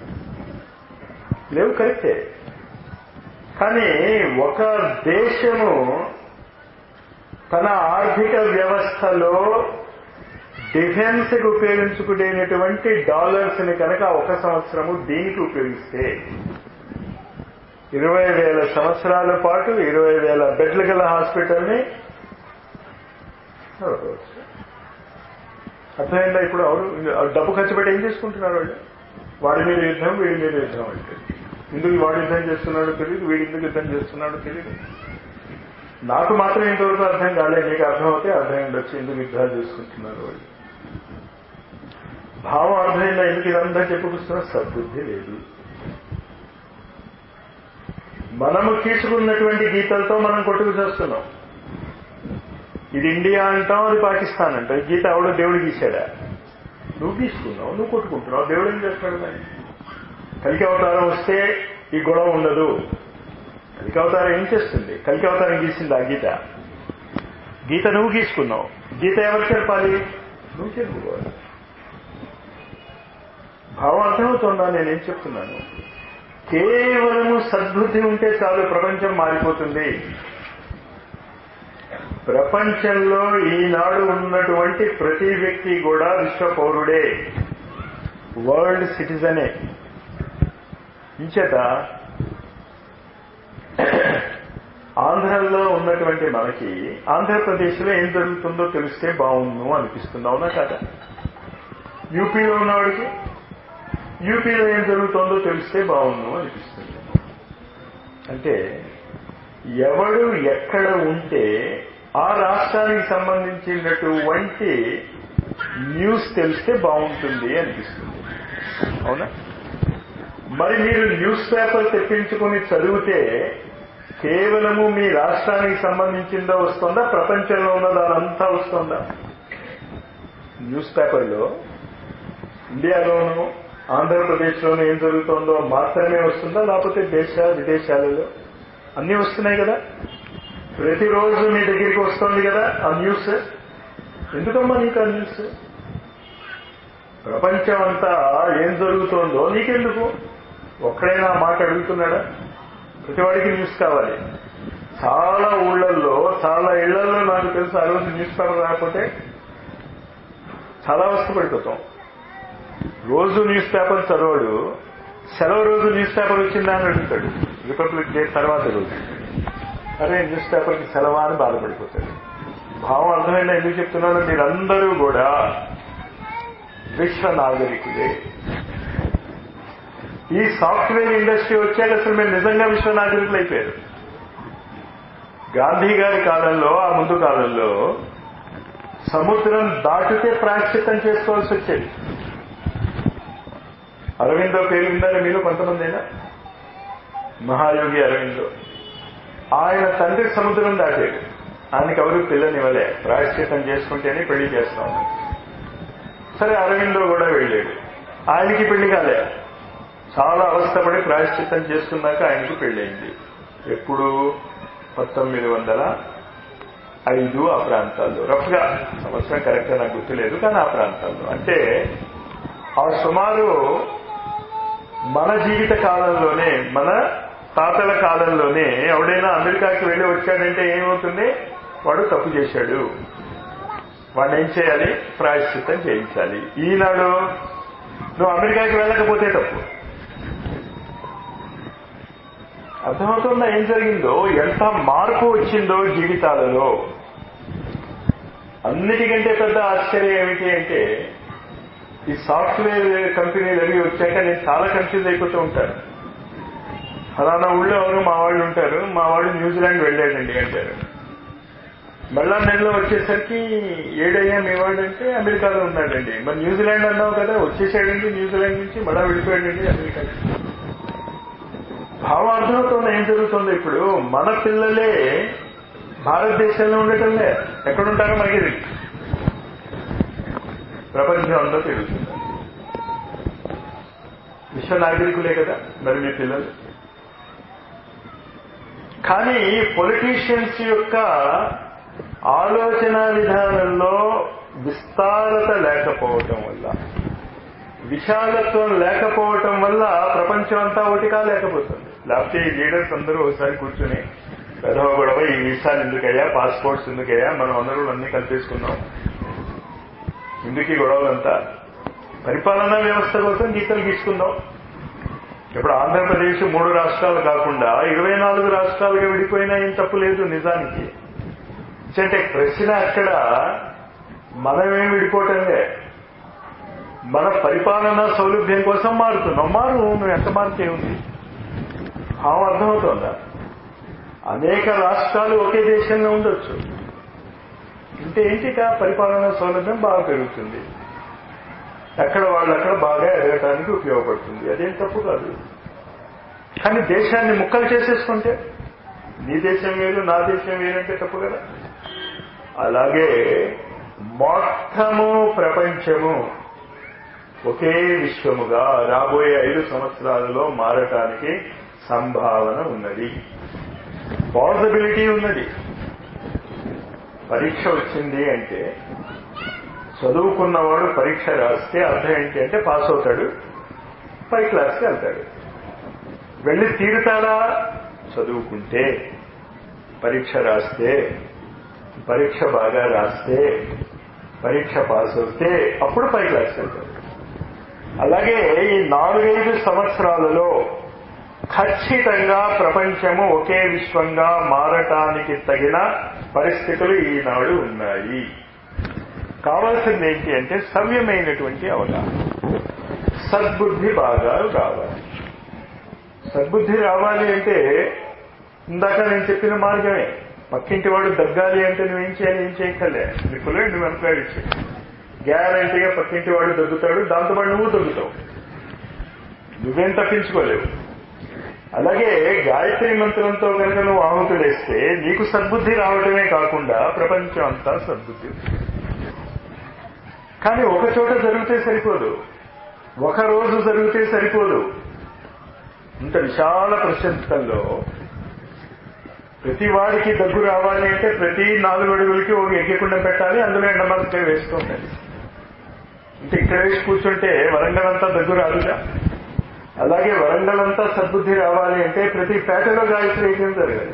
లేవు కరెక్టే కానీ ఒక దేశము తన ఆర్థిక వ్యవస్థలో డిఫెన్స్ కి ఉపయోగించుకునేటువంటి డాలర్స్ ని కనుక ఒక సంవత్సరము దీనికి ఉపయోగిస్తే ఇరవై వేల సంవత్సరాల పాటు ఇరవై వేల బెడ్ల గల హాస్పిటల్ని నడపవచ్చు అర్థమైందా ఇప్పుడు ఎవరు డబ్బు ఖర్చు పెట్టి ఏం చేసుకుంటున్నారు వాళ్ళు వాడి మీద యుద్ధం వీడి మీద యుద్ధం అంటే ఎందుకు వాడు యుద్ధం చేస్తున్నాడో తెలియదు వీడి ఎందుకు యుద్ధం చేస్తున్నాడో తెలియదు నాకు మాత్రం ఇంతవరకు అర్థం కాలేదు నీకు అర్థం అవుతే అర్థం ఉండొచ్చు ఎందుకు యుద్ధాలు చేసుకుంటున్నారు వాళ్ళు భావం అర్థమైందా ఎందుకు ఇదంతా చెప్పుకొస్తున్నా సద్బుద్ధి లేదు మనము తీసుకున్నటువంటి గీతలతో మనం కొట్టుకు చేస్తున్నాం ఇది ఇండియా అంటాం అది పాకిస్తాన్ అంటాం ఈ గీత ఎవడో దేవుడు గీశాడా నువ్వు గీసుకున్నావు నువ్వు కొట్టుకుంటున్నావు దేవుడు ఏం చేస్తాడు మరి కలికి అవతారం వస్తే ఈ గొడవ ఉండదు కలికి అవతారం ఏం చేస్తుంది కలికి అవతారం గీసింది ఆ గీత గీత నువ్వు గీసుకున్నావు గీత ఎవరు చెప్పాలి నువ్వు చెప్పుకోవాలి భావం అర్థమవుతుందా నేనేం చెప్తున్నాను కేవలము సద్బుద్ధి ఉంటే చాలు ప్రపంచం మారిపోతుంది ప్రపంచంలో ఈనాడు ఉన్నటువంటి ప్రతి వ్యక్తి కూడా విశ్వ పౌరుడే వరల్డ్ సిటిజనే ఇంచేత ఆంధ్రలో ఉన్నటువంటి మనకి ఆంధ్రప్రదేశ్లో ఏం జరుగుతుందో తెలిస్తే బాగుండు అనిపిస్తుంది అవునా కదా యూపీలో ఉన్నవాడికి యూపీలో ఏం జరుగుతుందో తెలిస్తే బాగుండు అనిపిస్తుంది అంటే ఎవడు ఎక్కడ ఉంటే ఆ రాష్ట్రానికి సంబంధించినటువంటి న్యూస్ తెలిస్తే బాగుంటుంది అనిపిస్తుంది అవునా మరి మీరు న్యూస్ పేపర్ తెప్పించుకొని చదివితే కేవలము మీ రాష్ట్రానికి సంబంధించిందో వస్తుందా ప్రపంచంలో ఉన్నదానంతా వస్తుందా న్యూస్ పేపర్లో ఇండియాలోను ఆంధ్రప్రదేశ్లోనూ ఏం జరుగుతుందో మాత్రమే వస్తుందా లేకపోతే దేశ విదేశాలలో అన్నీ వస్తున్నాయి కదా ప్రతిరోజు మీ దగ్గరికి వస్తుంది కదా ఆ న్యూస్ ఎందుకమ్మా నీకు ఆ న్యూస్ ప్రపంచం అంతా ఏం జరుగుతోందో నీకెందుకు ఒక్కడైనా ఆ మాట అడుగుతున్నాడా ప్రతివాడికి న్యూస్ కావాలి చాలా ఊళ్ళల్లో చాలా ఇళ్లలో నాకు తెలుసు ఆ రోజు న్యూస్ పేపర్ రాకపోతే చాలా అవస్థపడిపోతాం రోజు న్యూస్ పేపర్ చదవడు సెలవు రోజు న్యూస్ పేపర్ వచ్చిందా అని అడుగుతాడు రిపబ్లిక్ డే తర్వాత రోజు అరే న్యూస్ పేపర్కి సెలవా అని బాధపడిపోతాడు భావం అర్థమైందా ఎందుకు చెప్తున్నాను మీరందరూ కూడా విశ్వ నాగరికులే ఈ సాఫ్ట్వేర్ ఇండస్ట్రీ వచ్చాక అసలు మీరు నిజంగా విశ్వ నాగరికులు అయిపోయారు గాంధీ గారి కాలంలో ఆ ముందు కాలంలో సముద్రం దాటితే ప్రాశ్చిత్తం చేసుకోవాల్సి వచ్చేది అరవిందో పేరు విన్నారా మీరు కొంతమంది అయినా మహాయోగి అరవిందో ఆయన తండ్రి సముద్రం దాటాడు ఆయనకి ఎవరు పిల్లనివ్వలే ప్రాయశ్చితం చేసుకుంటేనే పెళ్లి చేస్తా ఉన్నాడు సరే అరవిందో కూడా వెళ్ళాడు ఆయనకి పెళ్లి కాలే చాలా అవస్థపడి ప్రాయశ్చిత్తం చేసుకున్నాక ఆయనకి పెళ్ళయింది ఎప్పుడు పంతొమ్మిది వందల ఐదు ఆ ప్రాంతాల్లో రఫ్గా సంవత్సరం కరెక్ట్గా నాకు గుర్తులేదు కానీ ఆ ప్రాంతాల్లో అంటే ఆ సుమారు మన జీవిత కాలంలోనే మన తాతల కాలంలోనే ఎవడైనా అమెరికాకి వెళ్ళి వచ్చాడంటే ఏమవుతుంది వాడు తప్పు చేశాడు వాడిని ఏం చేయాలి ప్రాయశ్చిత్తం చేయించాలి ఈనాడు నువ్వు అమెరికాకి వెళ్ళకపోతే తప్పు అర్థమవుతుందా ఏం జరిగిందో ఎంత మార్పు వచ్చిందో జీవితాలలో అన్నిటికంటే పెద్ద ఆశ్చర్యం ఏమిటి అంటే ఈ సాఫ్ట్వేర్ కంపెనీలు అవి వచ్చాక నేను చాలా కన్ఫ్యూజ్ అయిపోతూ ఉంటాను ఫలానా ఊళ్ళో ఎవరు మా వాళ్ళు ఉంటారు మా వాడు న్యూజిలాండ్ వెళ్ళాడండి అంటారు మళ్ళా నెలలో వచ్చేసరికి ఏడయ్యా మీ వాడంటే అమెరికాలో ఉన్నాడండి మరి న్యూజిలాండ్ అన్నావు కదా వచ్చేసాడండి న్యూజిలాండ్ నుంచి మళ్ళా వెళ్ళిపోయాడండి అమెరికాకి భావం అర్థమవుతుంది ఏం జరుగుతుంది ఇప్పుడు మన పిల్లలే భారతదేశంలో ఉండటంలే ఎక్కడుంటారో మనకి తెలియదు. ప్రపంచం అంతా తిరుగుతున్నారు విశ్వ నాగరికులే కదా మరి మీ పిల్లలు కానీ పొలిటీషియన్స్ యొక్క ఆలోచన విధానంలో విస్తారత లేకపోవటం వల్ల విశాలత్వం లేకపోవటం వల్ల ప్రపంచం అంతా ఒకటి కాలేకపోతుంది లేకపోతే ఈ లీడర్స్ అందరూ ఒకసారి కూర్చుని పెదవ గొడవ ఈ వీసాలు ఎందుకయ్యా పాస్పోర్ట్స్ ఎందుకయ్యా మనం అందరూ అన్ని కల్పేసుకున్నాం ఎందుకు ఈ గొడవలంతా పరిపాలనా వ్యవస్థ కోసం గీతలు గీసుకుందాం ఇప్పుడు ఆంధ్రప్రదేశ్ మూడు రాష్ట్రాలు కాకుండా ఇరవై నాలుగు రాష్ట్రాలుగా విడిపోయినా ఏం తప్పు లేదు నిజానికి అంటే ప్రశ్న అక్కడ మనమేం విడిపోవటంలే మన పరిపాలనా సౌలభ్యం కోసం మారుతున్నాం మారు నువ్వు ఎంత మారితే ఉంది భావం అర్థమవుతుందా అనేక రాష్ట్రాలు ఒకే దేశంలో ఉండొచ్చు అంటే ఏంటిక పరిపాలనా సౌలభ్యం బాగా పెరుగుతుంది ఎక్కడ వాళ్ళు అక్కడ బాగా ఎదగటానికి ఉపయోగపడుతుంది అదేం తప్పు కాదు కానీ దేశాన్ని ముక్కలు చేసేసుకుంటే నీ దేశం వేరు నా దేశం వేరంటే తప్పు కదా అలాగే మొత్తము ప్రపంచము ఒకే విశ్వముగా రాబోయే ఐదు సంవత్సరాలలో మారటానికి సంభావన ఉన్నది పాసిబిలిటీ ఉన్నది పరీక్ష వచ్చింది అంటే చదువుకున్నవాడు పరీక్ష రాస్తే అర్థం ఏంటి అంటే పాస్ అవుతాడు పై క్లాస్కి వెళ్తాడు వెళ్ళి తీరుతాడా చదువుకుంటే పరీక్ష రాస్తే పరీక్ష బాగా రాస్తే పరీక్ష పాస్ అవుతే అప్పుడు పై క్లాస్కి వెళ్తాడు అలాగే ఈ నాలుగైదు సంవత్సరాలలో ఖచ్చితంగా ప్రపంచము ఒకే విశ్వంగా మారటానికి తగిన పరిస్థితులు ఈనాడు ఉన్నాయి కావాల్సింది ఏంటి అంటే సవ్యమైనటువంటి అవగాహన సద్బుద్ధి బాగా రావాలి సద్బుద్ధి రావాలి అంటే ఇందాక నేను చెప్పిన మార్గమే పక్కింటి వాడు దగ్గాలి అంటే నువ్వేం చేయాలి ఏం చేయక్కర్లే నిప్పులే నువ్వు ఎంప్లాయిడ్ ఇచ్చే గ్యారంటీగా పక్కింటి వాడు దగ్గుతాడు దాంతో పాటు నువ్వు దగ్గుతావు నువ్వేం తప్పించుకోలేవు అలాగే గాయత్రి మంత్రంతో కనుక నువ్వు ఆహుతులేస్తే నీకు సద్బుద్ధి రావడమే కాకుండా ప్రపంచం అంతా సద్బుద్ధి కానీ ఒక చోట జరిగితే సరిపోదు ఒక రోజు జరిగితే సరిపోదు ఇంత విశాల ప్రశంసల్లో ప్రతి వాడికి దగ్గు రావాలి అంటే ప్రతి నాలుగు అడుగులకి ఒక ఎగ్గకుండా పెట్టాలి అందులో ఎండమరకాయ వేస్తూ ఉండాలి అంటే ఇక్కడ వేసి కూర్చుంటే వరంగల్ అంతా దగ్గు రాదుగా అలాగే వరంగల్ అంతా సద్బుద్ధి రావాలి అంటే ప్రతి పేటలో గాయత్రి యజ్ఞం జరగాలి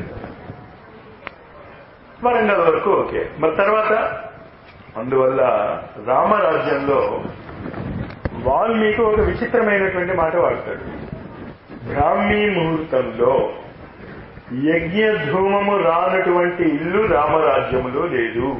వరంగల్ వరకు ఓకే మరి తర్వాత అందువల్ల రామరాజ్యంలో వాల్మీకి ఒక విచిత్రమైనటువంటి మాట వాడతాడు బ్రాహ్మీ ముహూర్తంలో యజ్ఞ ధూమము రానటువంటి ఇల్లు రామరాజ్యములో లేదు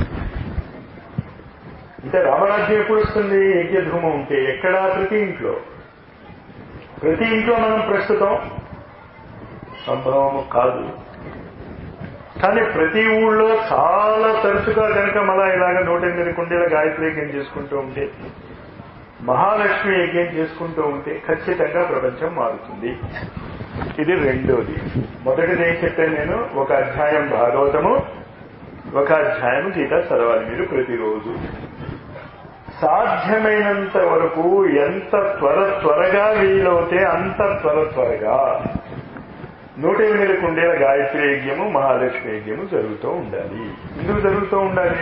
అంటే రామరాజ్యం ఎప్పుడు వస్తుంది యజ్ఞ ధూమం ఉంటే ఎక్కడా ప్రతి ఇంట్లో ప్రతి ఇంట్లో మనం ప్రస్తుతం సంభవము కాదు కానీ ప్రతి ఊళ్ళో చాలా తరచుగా కనుక మళ్ళా ఇలాగ నూట ఎనిమిది కుండీల గాయత్రి యజ్ఞం చేసుకుంటూ ఉంటే మహాలక్ష్మి యజ్ఞం చేసుకుంటూ ఉంటే ఖచ్చితంగా ప్రపంచం మారుతుంది ఇది రెండోది మొదటిది ఏం చెప్పాను నేను ఒక అధ్యాయం భాగవతము ఒక అధ్యాయం గీత చదవాలి మీరు ప్రతిరోజు సాధ్యమైనంత వరకు ఎంత త్వర త్వరగా వీలవుతే అంత త్వర త్వరగా నూట ఎనిమిది కుండీల గాయత్రి యజ్ఞము మహాలక్ష్మి యజ్ఞము జరుగుతూ ఉండాలి ఎందుకు జరుగుతూ ఉండాలి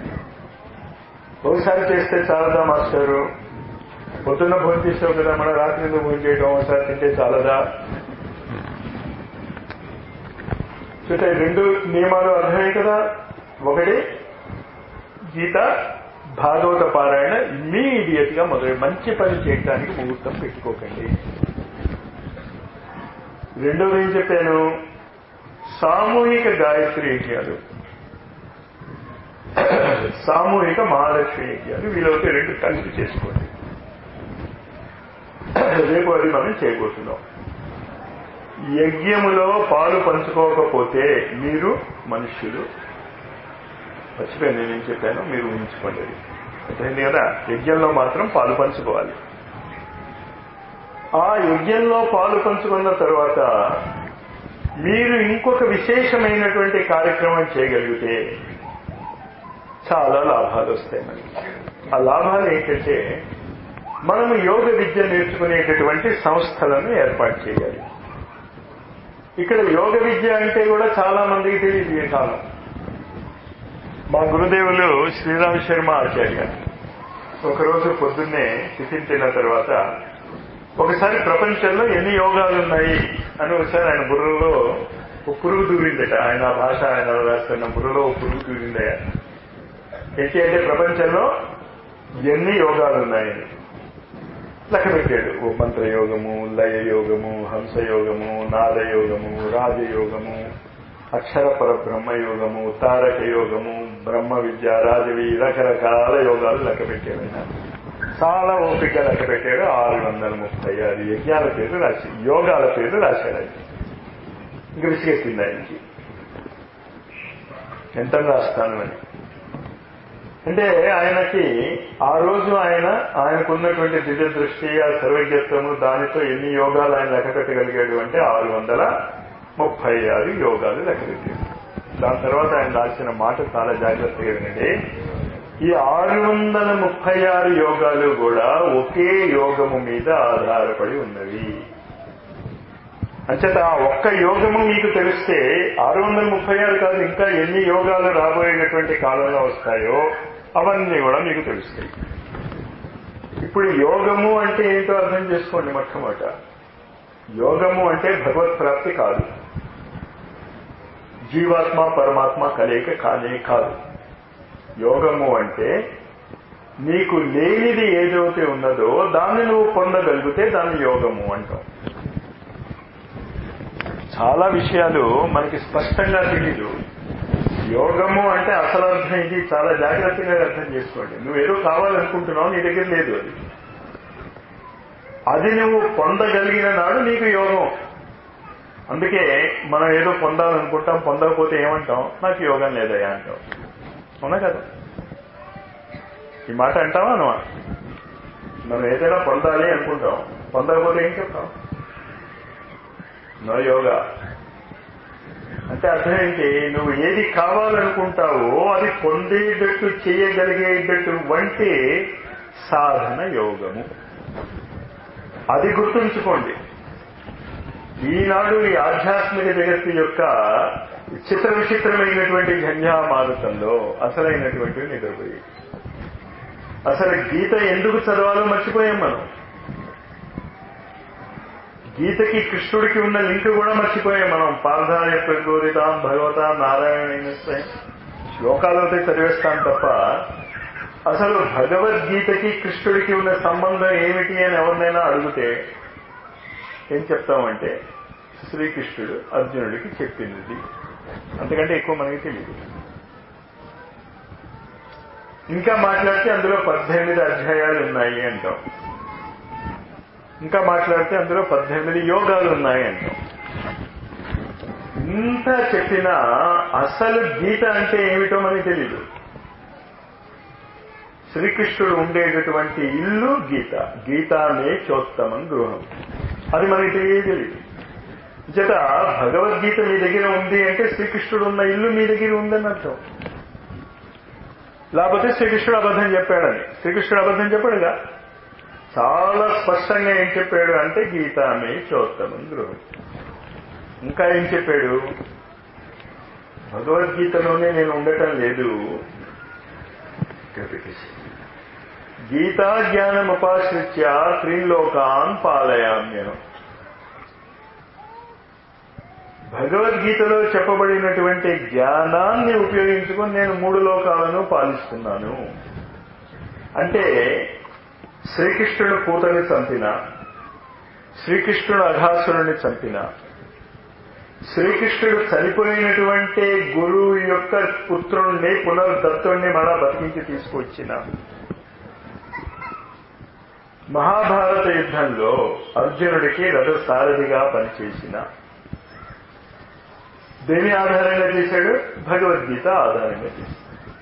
ఒకసారి చేస్తే చాలదా మాస్టారు పొద్దున్న భోజనం చేసావు కదా మన రాత్రి ఎందుకు భోజనం చేయడం ఒకసారి తింటే చాలదా చూస్తే రెండు నియమాలు అర్థమే కదా ఒకటి గీత భాగవత పారాయణ ఇమ్మీడియట్ గా మొదలు మంచి పని చేయడానికి ముహూర్తం పెట్టుకోకండి రెండోది ఏం చెప్పాను సామూహిక గాయత్రి యజ్ఞాలు సామూహిక మహాలక్ష్మి యజ్ఞాలు వీలైతే రెండు కలిసి చేసుకోండి రేపు అది మనం చేయబోతున్నాం యజ్ఞములో పాలు పంచుకోకపోతే మీరు మనుష్యులు మర్చిపోయింది నేనేం చెప్పాను మీరు ఊహించుకోండి అది అర్థమైంది కదా యజ్ఞంలో మాత్రం పాలు పంచుకోవాలి ఆ యజ్ఞంలో పాలు పంచుకున్న తర్వాత మీరు ఇంకొక విశేషమైనటువంటి కార్యక్రమం చేయగలిగితే చాలా లాభాలు వస్తాయి మనకి ఆ లాభాలు ఏంటంటే మనము యోగ విద్య నేర్చుకునేటటువంటి సంస్థలను ఏర్పాటు చేయాలి ఇక్కడ యోగ విద్య అంటే కూడా చాలా మందికి తెలియదు ఈ కాలం మా గురుదేవులు శ్రీరామ్ శర్మ ఆచార్య ఒకరోజు పొద్దున్నే టిఫిన్ తిన్న తర్వాత ఒకసారి ప్రపంచంలో ఎన్ని యోగాలు ఉన్నాయి అని ఒకసారి ఆయన బుర్రలో ఒక పురుగు దూరిందట ఆయన భాష ఆయన రాస్తున్న బుర్రలో ఒక పురుగు దూరిందయ్యా ఏంటి అంటే ప్రపంచంలో ఎన్ని యోగాలు ఉన్నాయని లెక్క పెట్టాడు ఓ మంత్రయోగము లయ యోగము హంస యోగము నాద యోగము రాజయోగము అక్షర పరబ్రహ్మ యోగము తారక యోగము బ్రహ్మ విద్య రాజవి రకరకాల యోగాలు లెక్క పెట్టాడు ఆయన చాలా ఓపిక లెక్క పెట్టాడు ఆరు వందల ముప్పై ఆరు యజ్ఞాల పేరు రాసి యోగాల పేరు రాశాడు ఆయన ఇంక విసిగెత్తింది ఆయనకి ఎంత రాస్తాను అని అంటే ఆయనకి ఆ రోజు ఆయన ఆయనకున్నటువంటి దివ్య దృష్టి ఆ సర్వజ్ఞత్వము దానితో ఎన్ని యోగాలు ఆయన లెక్క పెట్టగలిగాడు అంటే ఆరు వందల ముప్పై ఆరు యోగాలు లెక్క పెట్టాడు దాని తర్వాత ఆయన రాసిన మాట చాలా జాగ్రత్తగా వినండి ఈ ఆరు వందల ముప్పై ఆరు యోగాలు కూడా ఒకే యోగము మీద ఆధారపడి ఉన్నవి అంచేత ఆ ఒక్క యోగము మీకు తెలిస్తే ఆరు వందల ముప్పై ఆరు కాదు ఇంకా ఎన్ని యోగాలు రాబోయేటటువంటి కాలంలో వస్తాయో అవన్నీ కూడా మీకు తెలుస్తాయి ఇప్పుడు యోగము అంటే ఏంటో అర్థం చేసుకోండి మొట్టమొదట యోగము అంటే భగవత్ ప్రాప్తి కాదు జీవాత్మ పరమాత్మ కలయిక కానే కాదు యోగము అంటే నీకు లేనిది ఏదైతే ఉన్నదో దాన్ని నువ్వు పొందగలిగితే దాన్ని యోగము అంటాం చాలా విషయాలు మనకి స్పష్టంగా తెలియదు యోగము అంటే అసలు అర్థం ఇది చాలా జాగ్రత్తగా అర్థం చేసుకోండి నువ్వేదో కావాలనుకుంటున్నావు నీ దగ్గర లేదు అది అది నువ్వు పొందగలిగిన నాడు నీకు యోగం అందుకే మనం ఏదో పొందాలనుకుంటాం పొందకపోతే ఏమంటాం నాకు యోగం లేదయ్యా అంటాం అవునా కదా ఈ మాట అంటావా నువ్వు మనం ఏదైనా పొందాలి అనుకుంటాం పొందకపోతే ఏం చెప్తాం నో యోగా అంటే అర్థం ఏంటి నువ్వు ఏది కావాలనుకుంటావో అది పొందేటట్టు చేయగలిగేటట్టు వంటి సాధన యోగము అది గుర్తుంచుకోండి ఈనాడు ఈ ఆధ్యాత్మిక జగత్తు యొక్క చిత్ర విచిత్రమైనటువంటి జంఝామారుతంలో అసలైనటువంటి నిద్రపోయి అసలు గీత ఎందుకు చదవాలో మర్చిపోయాం మనం గీతకి కృష్ణుడికి ఉన్న లింక్ కూడా మర్చిపోయాం మనం పార్థాయ ప్రగోరితాం భగవత నారాయణ శ్లోకాలతో చదివేస్తాం తప్ప అసలు భగవద్గీతకి కృష్ణుడికి ఉన్న సంబంధం ఏమిటి అని ఎవరినైనా అడిగితే ఏం చెప్తామంటే శ్రీకృష్ణుడు అర్జునుడికి చెప్పింది అంతకంటే ఎక్కువ మనకి తెలియదు ఇంకా మాట్లాడితే అందులో పద్దెనిమిది అధ్యాయాలు ఉన్నాయి అంటాం ఇంకా మాట్లాడితే అందులో పద్దెనిమిది యోగాలు ఉన్నాయి అంటాం ఇంత చెప్పినా అసలు గీత అంటే ఏమిటో మనకి తెలీదు శ్రీకృష్ణుడు ఉండేటటువంటి ఇల్లు గీత గీతానే చోత్తమం గృహం అది మనకి తెలియదు చేత భగవద్గీత మీ దగ్గర ఉంది అంటే శ్రీకృష్ణుడు ఉన్న ఇల్లు మీ దగ్గర ఉందని అర్థం లేకపోతే శ్రీకృష్ణుడు అబద్ధం చెప్పాడని శ్రీకృష్ణుడు అబద్ధం చెప్పాడుగా చాలా స్పష్టంగా ఏం చెప్పాడు అంటే గీతామే చోత్తమం గృహం ఇంకా ఏం చెప్పాడు భగవద్గీతలోనే నేను ఉండటం లేదు గీతా జ్ఞానం ఉపాశ్రిత్య త్రిలోకాన్ పాలయామ్యను భగవద్గీతలో చెప్పబడినటువంటి జ్ఞానాన్ని ఉపయోగించుకొని నేను మూడు లోకాలను పాలిస్తున్నాను అంటే శ్రీకృష్ణుడు పూతని చంపిన శ్రీకృష్ణుడు అఘాసురుని చంపిన శ్రీకృష్ణుడు చనిపోయినటువంటి గురువు యొక్క పుత్రుణ్ణి పునర్దత్తుణ్ణి మళ్ళా బతికించి తీసుకొచ్చిన మహాభారత యుద్ధంలో అర్జునుడికి రథసారథిగా పనిచేసిన దేని ఆధారంగా చేశాడు భగవద్గీత ఆధారంగా చేశాడు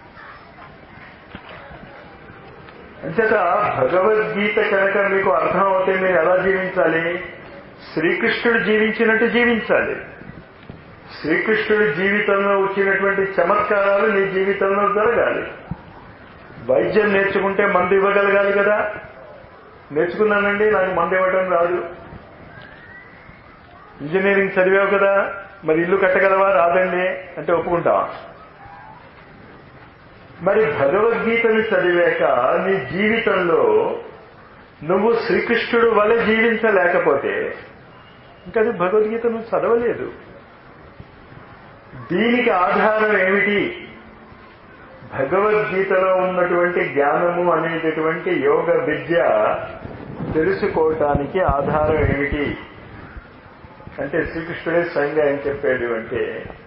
అంచేత భగవద్గీత కనుక మీకు అర్థం అవుతే మీరు ఎలా జీవించాలి శ్రీకృష్ణుడు జీవించినట్టు జీవించాలి శ్రీకృష్ణుడి జీవితంలో వచ్చినటువంటి చమత్కారాలు నీ జీవితంలో జరగాలి వైద్యం నేర్చుకుంటే మందు ఇవ్వగలగాలి కదా నేర్చుకున్నానండి నాకు మందు ఇవ్వడం రాదు ఇంజనీరింగ్ చదివావు కదా మరి ఇల్లు కట్టగలవా రాదండి అంటే ఒప్పుకుంటావా మరి భగవద్గీతని చదివాక నీ జీవితంలో నువ్వు శ్రీకృష్ణుడు వలె జీవించలేకపోతే ఇంకా అది భగవద్గీత నువ్వు చదవలేదు దీనికి ఆధారం ఏమిటి భగవద్గీతలో ఉన్నటువంటి జ్ఞానము అనేటటువంటి యోగ విద్య తెలుసుకోవటానికి ఆధారం ఏమిటి అంటే శ్రీకృష్ణుడే స్వయంగా ఏం చెప్పాడు అంటే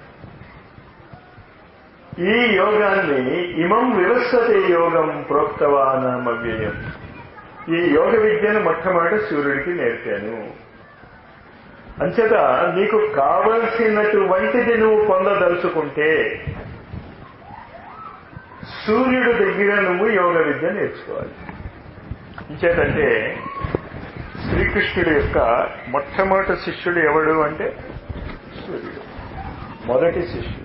ఈ యోగాన్ని ఇమం వివస్వతే యోగం ప్రోక్తవానమవ్యయం ఈ యోగ విద్యను మొట్టమొదటి సూర్యుడికి నేర్పాను అంచేత నీకు కావలసినటువంటిది నువ్వు పొందదలుచుకుంటే సూర్యుడు దగ్గర నువ్వు యోగ విద్య నేర్చుకోవాలి ఇంచేతంటే శ్రీకృష్ణుడి యొక్క మొట్టమొదటి శిష్యుడు ఎవడు అంటే సూర్యుడు మొదటి శిష్యుడు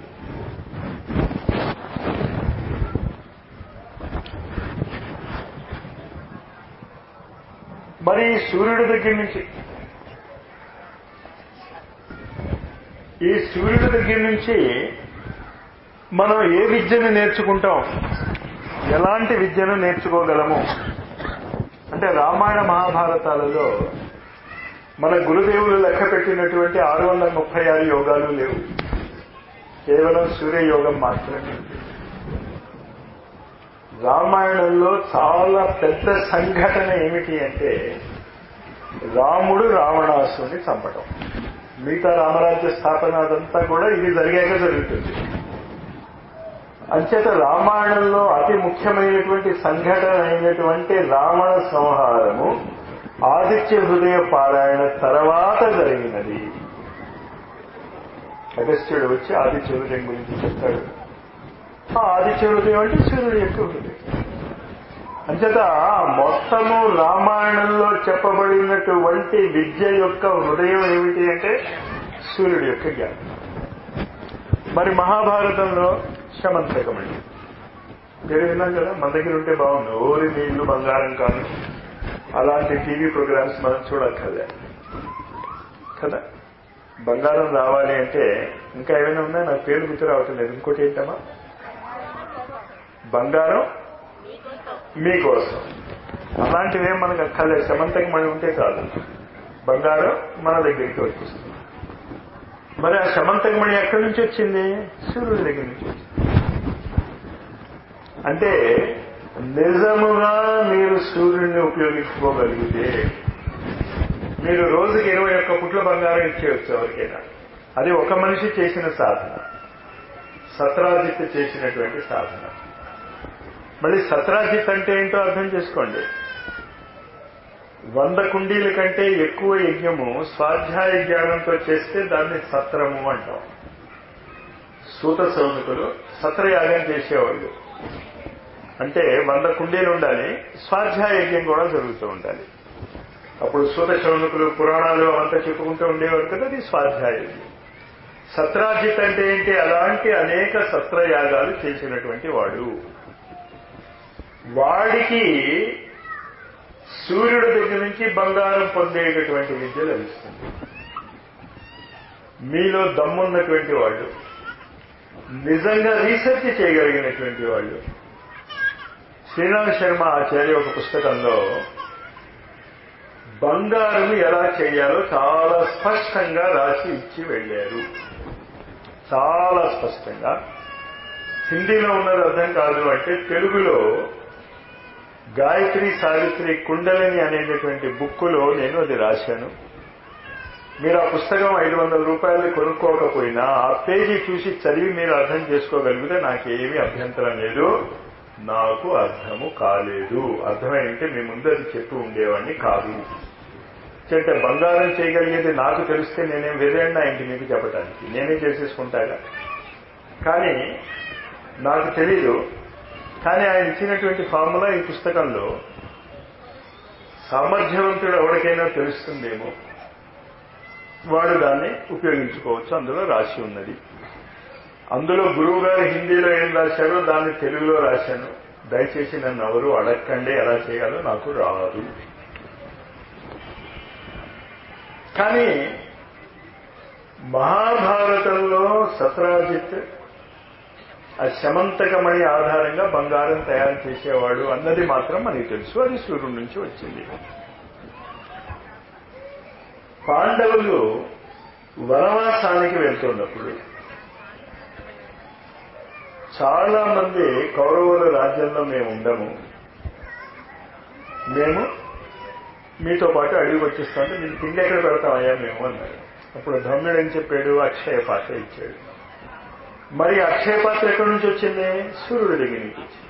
మరి సూర్యుడి దగ్గర నుంచి ఈ సూర్యుడి దగ్గర నుంచి మనం ఏ విద్యను నేర్చుకుంటాం ఎలాంటి విద్యను నేర్చుకోగలము అంటే రామాయణ మహాభారతాలలో మన గురుదేవులు లెక్క పెట్టినటువంటి ఆరు వందల ముప్పై ఆరు యోగాలు లేవు కేవలం సూర్య యోగం మాత్రమే రామాయణంలో చాలా పెద్ద సంఘటన ఏమిటి అంటే రాముడు రావణాసుని చంపటం మిగతా రామరాజ్య స్థాపన అదంతా కూడా ఇది జరిగాక జరుగుతుంది అంచేత రామాయణంలో అతి ముఖ్యమైనటువంటి సంఘటన అయినటువంటి రావణ సంహారము ఆదిత్య హృదయ పారాయణ తర్వాత జరిగినది అగస్త్యుడు వచ్చి ఆదిత్య హృదయం గురించి చెప్తాడు ఆ ఆదిత్య హృదయం అంటే సూర్యుడు యొక్క హృదయం అంచేత మొత్తము రామాయణంలో చెప్పబడినటువంటి విద్య యొక్క హృదయం ఏమిటి అంటే సూర్యుడి యొక్క జ్ఞానం మరి మహాభారతంలో శమంతకమండి మీరు విన్నాం కదా మన దగ్గర ఉంటే బాగుంది ఓరి నీళ్లు బంగారం కాదు అలాంటి టీవీ ప్రోగ్రామ్స్ మనం చూడక్కర్లే కదా బంగారం రావాలి అంటే ఇంకా ఏమైనా ఉన్నా నాకు పేరు గుర్తు రావటం లేదు ఇంకోటి ఏంటమ్మా బంగారం మీకోసం అలాంటివి ఏం మనకు అక్కర్లేదు సమంతకి మణి ఉంటే చాలు బంగారం మన దగ్గరికి వచ్చేస్తుంది మరి ఆ సమంతకి మణి ఎక్కడి నుంచి వచ్చింది సూర్యుడి దగ్గర నుంచి వచ్చింది అంటే నిజముగా మీరు సూర్యుడిని ఉపయోగించుకోగలిగితే మీరు రోజుకి ఇరవై ఒక్క పుట్ల బంగారం ఇచ్చేయచ్చు ఎవరికైనా అది ఒక మనిషి చేసిన సాధన సత్రాజిత్ చేసినటువంటి సాధన మళ్ళీ సత్రాజిత్ అంటే ఏంటో అర్థం చేసుకోండి వంద కుండీల కంటే ఎక్కువ యజ్ఞము స్వాధ్యాయ జ్ఞానంతో చేస్తే దాన్ని సత్రము అంటాం సూత సౌనికులు సత్రయాగం చేసేవాళ్ళు అంటే వంద కుండీలు ఉండాలి స్వాధ్యాయ యజ్ఞం కూడా జరుగుతూ ఉండాలి అప్పుడు సూత శౌనకులు పురాణాలు అవంతా చెప్పుకుంటూ ఉండేవారు కదా అది స్వాధ్యాయ యజ్ఞం సత్రాజిత్ అంటే ఏంటి అలాంటి అనేక సత్రయాగాలు చేసినటువంటి వాడు వాడికి సూర్యుడి దగ్గర నుంచి బంగారం పొందేటటువంటి విద్య లభిస్తుంది మీలో దమ్మున్నటువంటి వాళ్ళు నిజంగా రీసెర్చ్ చేయగలిగినటువంటి వాళ్ళు శ్రీరామ్ శర్మ ఆచార్య ఒక పుస్తకంలో బంగారం ఎలా చేయాలో చాలా స్పష్టంగా రాసి ఇచ్చి వెళ్ళారు చాలా స్పష్టంగా హిందీలో ఉన్నది అర్థం కాదు అంటే తెలుగులో గాయత్రి సావిత్రి కుండలిని అనేటటువంటి బుక్కులో నేను అది రాశాను మీరు ఆ పుస్తకం ఐదు వందల రూపాయలు కొనుక్కోకపోయినా ఆ పేజీ చూసి చదివి మీరు అర్థం చేసుకోగలిగితే నాకేమీ అభ్యంతరం లేదు నాకు అర్థము కాలేదు అర్థమైంటే మీ ముందు అది చెప్పి ఉండేవాడిని కాదు అంటే బంగారం చేయగలిగేది నాకు తెలిస్తే నేనేం వేరేనా ఇంటి మీకు చెప్పడానికి నేనే చేసేసుకుంటాగా కానీ నాకు తెలీదు కానీ ఆయన ఇచ్చినటువంటి ఫార్ములా ఈ పుస్తకంలో సామర్థ్యవంతుడు ఎవరికైనా తెలుస్తుందేమో వాడు దాన్ని ఉపయోగించుకోవచ్చు అందులో రాసి ఉన్నది అందులో గురువు గారు హిందీలో ఏం రాశారో దాన్ని తెలుగులో రాశాను దయచేసి నన్ను ఎవరు అడగకండి ఎలా చేయాలో నాకు రాదు కానీ మహాభారతంలో సత్రాజిత్ ఆ శమంతకమణి ఆధారంగా బంగారం తయారు చేసేవాడు అన్నది మాత్రం మనకి తెలుసు అది సూర్యుడి నుంచి వచ్చింది పాండవులు వనవాసానికి వెళ్తున్నప్పుడు చాలా మంది కౌరవుల రాజ్యంలో మేము ఉండము మేము మీతో పాటు అడిగి వచ్చేస్తుంటే మీరు తిండి ఎక్కడ పెడతామయ్యా మేము అన్నారు అప్పుడు ధమ్యుడు ఏం చెప్పాడు అక్షయ పాత్ర ఇచ్చాడు మరి అక్షయ పాత్ర ఎక్కడి నుంచి వచ్చింది సూర్యుడి దగ్గర నుంచి వచ్చింది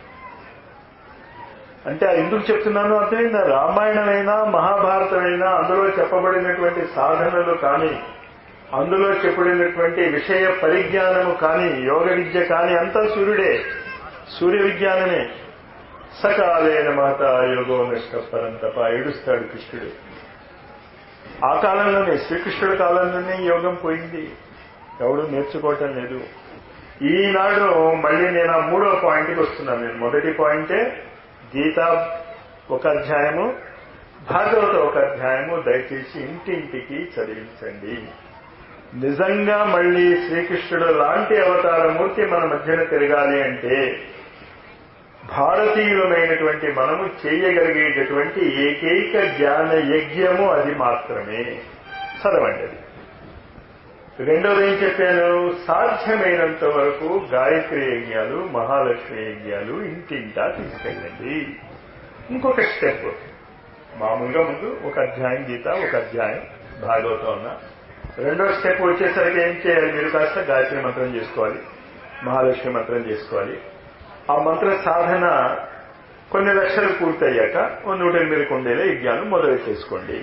అంటే అది ఎందుకు చెప్తున్నాను అర్థమైందా రామాయణమైనా మహాభారతమైనా అందులో చెప్పబడినటువంటి సాధనలు కానీ అందులో చెప్పబడినటువంటి విషయ పరిజ్ఞానము కానీ యోగ విద్య కానీ అంతా సూర్యుడే సూర్య విజ్ఞానమే సకాలైన మాత యోగో నిష్కపరం తప ఏడుస్తాడు కృష్ణుడు ఆ కాలంలోనే శ్రీకృష్ణుడి కాలంలోనే యోగం పోయింది ఎవడు నేర్చుకోవటం లేదు ఈనాడు మళ్ళీ నేను ఆ మూడో పాయింట్కి వస్తున్నాను నేను మొదటి పాయింటే గీత ఒక అధ్యాయము భాగవత ఒక అధ్యాయము దయచేసి ఇంటింటికి చదివించండి నిజంగా మళ్ళీ శ్రీకృష్ణుడు లాంటి అవతారమూర్తి మన మధ్యన తిరగాలి అంటే భారతీయులమైనటువంటి మనము చేయగలిగేటటువంటి ఏకైక జ్ఞాన యజ్ఞము అది మాత్రమే చదవండి అది రెండోది ఏం చెప్పాను సాధ్యమైనంత వరకు గాయత్రి యజ్ఞాలు మహాలక్ష్మి యజ్ఞాలు ఇంటింటా తీసుకెళ్ళండి ఇంకొక స్టెప్ మామూలుగా ముందు ఒక అధ్యాయం గీత ఒక అధ్యాయం భాగవతం అన్న రెండో స్టెప్ వచ్చేసరికి ఏం చేయాలి మీరు కాస్త గాయత్రి మంత్రం చేసుకోవాలి మహాలక్ష్మి మంత్రం చేసుకోవాలి ఆ మంత్ర సాధన కొన్ని లక్షలు పూర్తయ్యాక ఓ నూట ఎనిమిది కొండేల యజ్ఞాలు మొదలు చేసుకోండి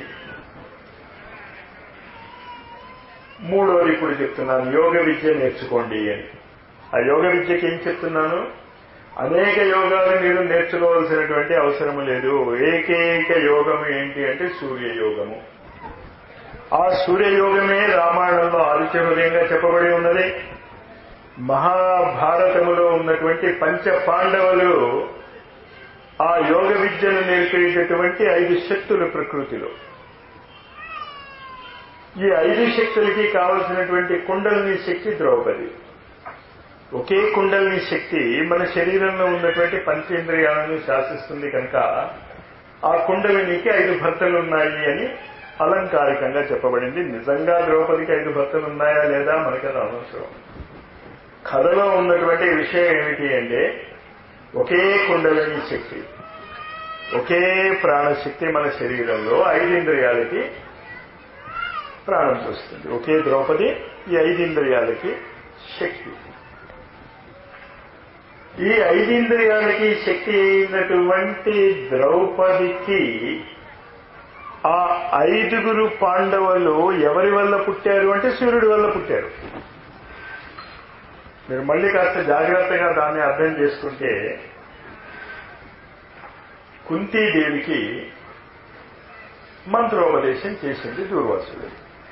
మూడోది ఇప్పుడు చెప్తున్నాను యోగ విద్య నేర్చుకోండి అని ఆ యోగ విద్యకి ఏం చెప్తున్నాను అనేక యోగాలు మీరు నేర్చుకోవాల్సినటువంటి అవసరం లేదు ఏకైక యోగము ఏంటి అంటే సూర్య యోగము ఆ సూర్యయోగమే రామాయణంలో ఆదిత్యహృదయంగా చెప్పబడి ఉన్నది మహాభారతములో ఉన్నటువంటి పంచ పాండవులు ఆ యోగ విద్యను నేర్పేటటువంటి ఐదు శక్తులు ప్రకృతిలో ఈ ఐదు శక్తులకి కావలసినటువంటి కుండలిని శక్తి ద్రౌపది ఒకే కుండలిని శక్తి మన శరీరంలో ఉన్నటువంటి పంచేంద్రియాలను శాసిస్తుంది కనుక ఆ కుండలినికి ఐదు భర్తలు ఉన్నాయి అని అలంకారికంగా చెప్పబడింది నిజంగా ద్రౌపదికి ఐదు భర్తలు ఉన్నాయా లేదా మనకి అది అనవసరం కథలో ఉన్నటువంటి విషయం ఏమిటి అంటే ఒకే కుండలిని శక్తి ఒకే ప్రాణశక్తి మన శరీరంలో ఐదింద్రియాలకి ప్రాణం చూస్తుంది ఒకే ద్రౌపది ఈ ఐదింద్రియాలకి శక్తి ఈ ఐదింద్రియాలకి శక్తి అయినటువంటి ద్రౌపదికి ఆ ఐదుగురు పాండవులు ఎవరి వల్ల పుట్టారు అంటే సూర్యుడి వల్ల పుట్టారు మీరు మళ్ళీ కాస్త జాగ్రత్తగా దాన్ని అర్థం చేసుకుంటే కుంతీదేవికి మంత్రోపదేశం చేసింది దూర్వాసుడు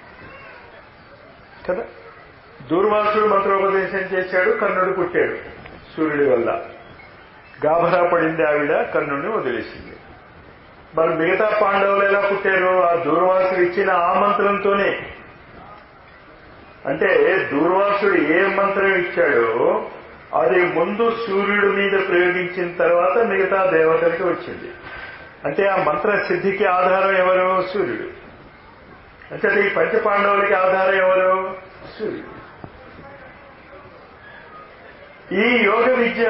కదా దూర్వాసుడు మంత్రోపదేశం చేశాడు కర్ణుడు పుట్టాడు సూర్యుడి వల్ల గాభరా పడింది ఆవిడ కర్ణుడిని వదిలేసింది మరి మిగతా పాండవులు ఎలా పుట్టారు ఆ దూర్వాసుడు ఇచ్చిన ఆ మంత్రంతోనే అంటే దూర్వాసుడు ఏ మంత్రం ఇచ్చాడో అది ముందు సూర్యుడి మీద ప్రయోగించిన తర్వాత మిగతా దేవతలకి వచ్చింది అంటే ఆ మంత్ర సిద్ధికి ఆధారం ఎవరు సూర్యుడు అంటే ఈ పంచపాండవులకి ఆధారం ఎవరు సూర్యుడు ఈ యోగ విద్య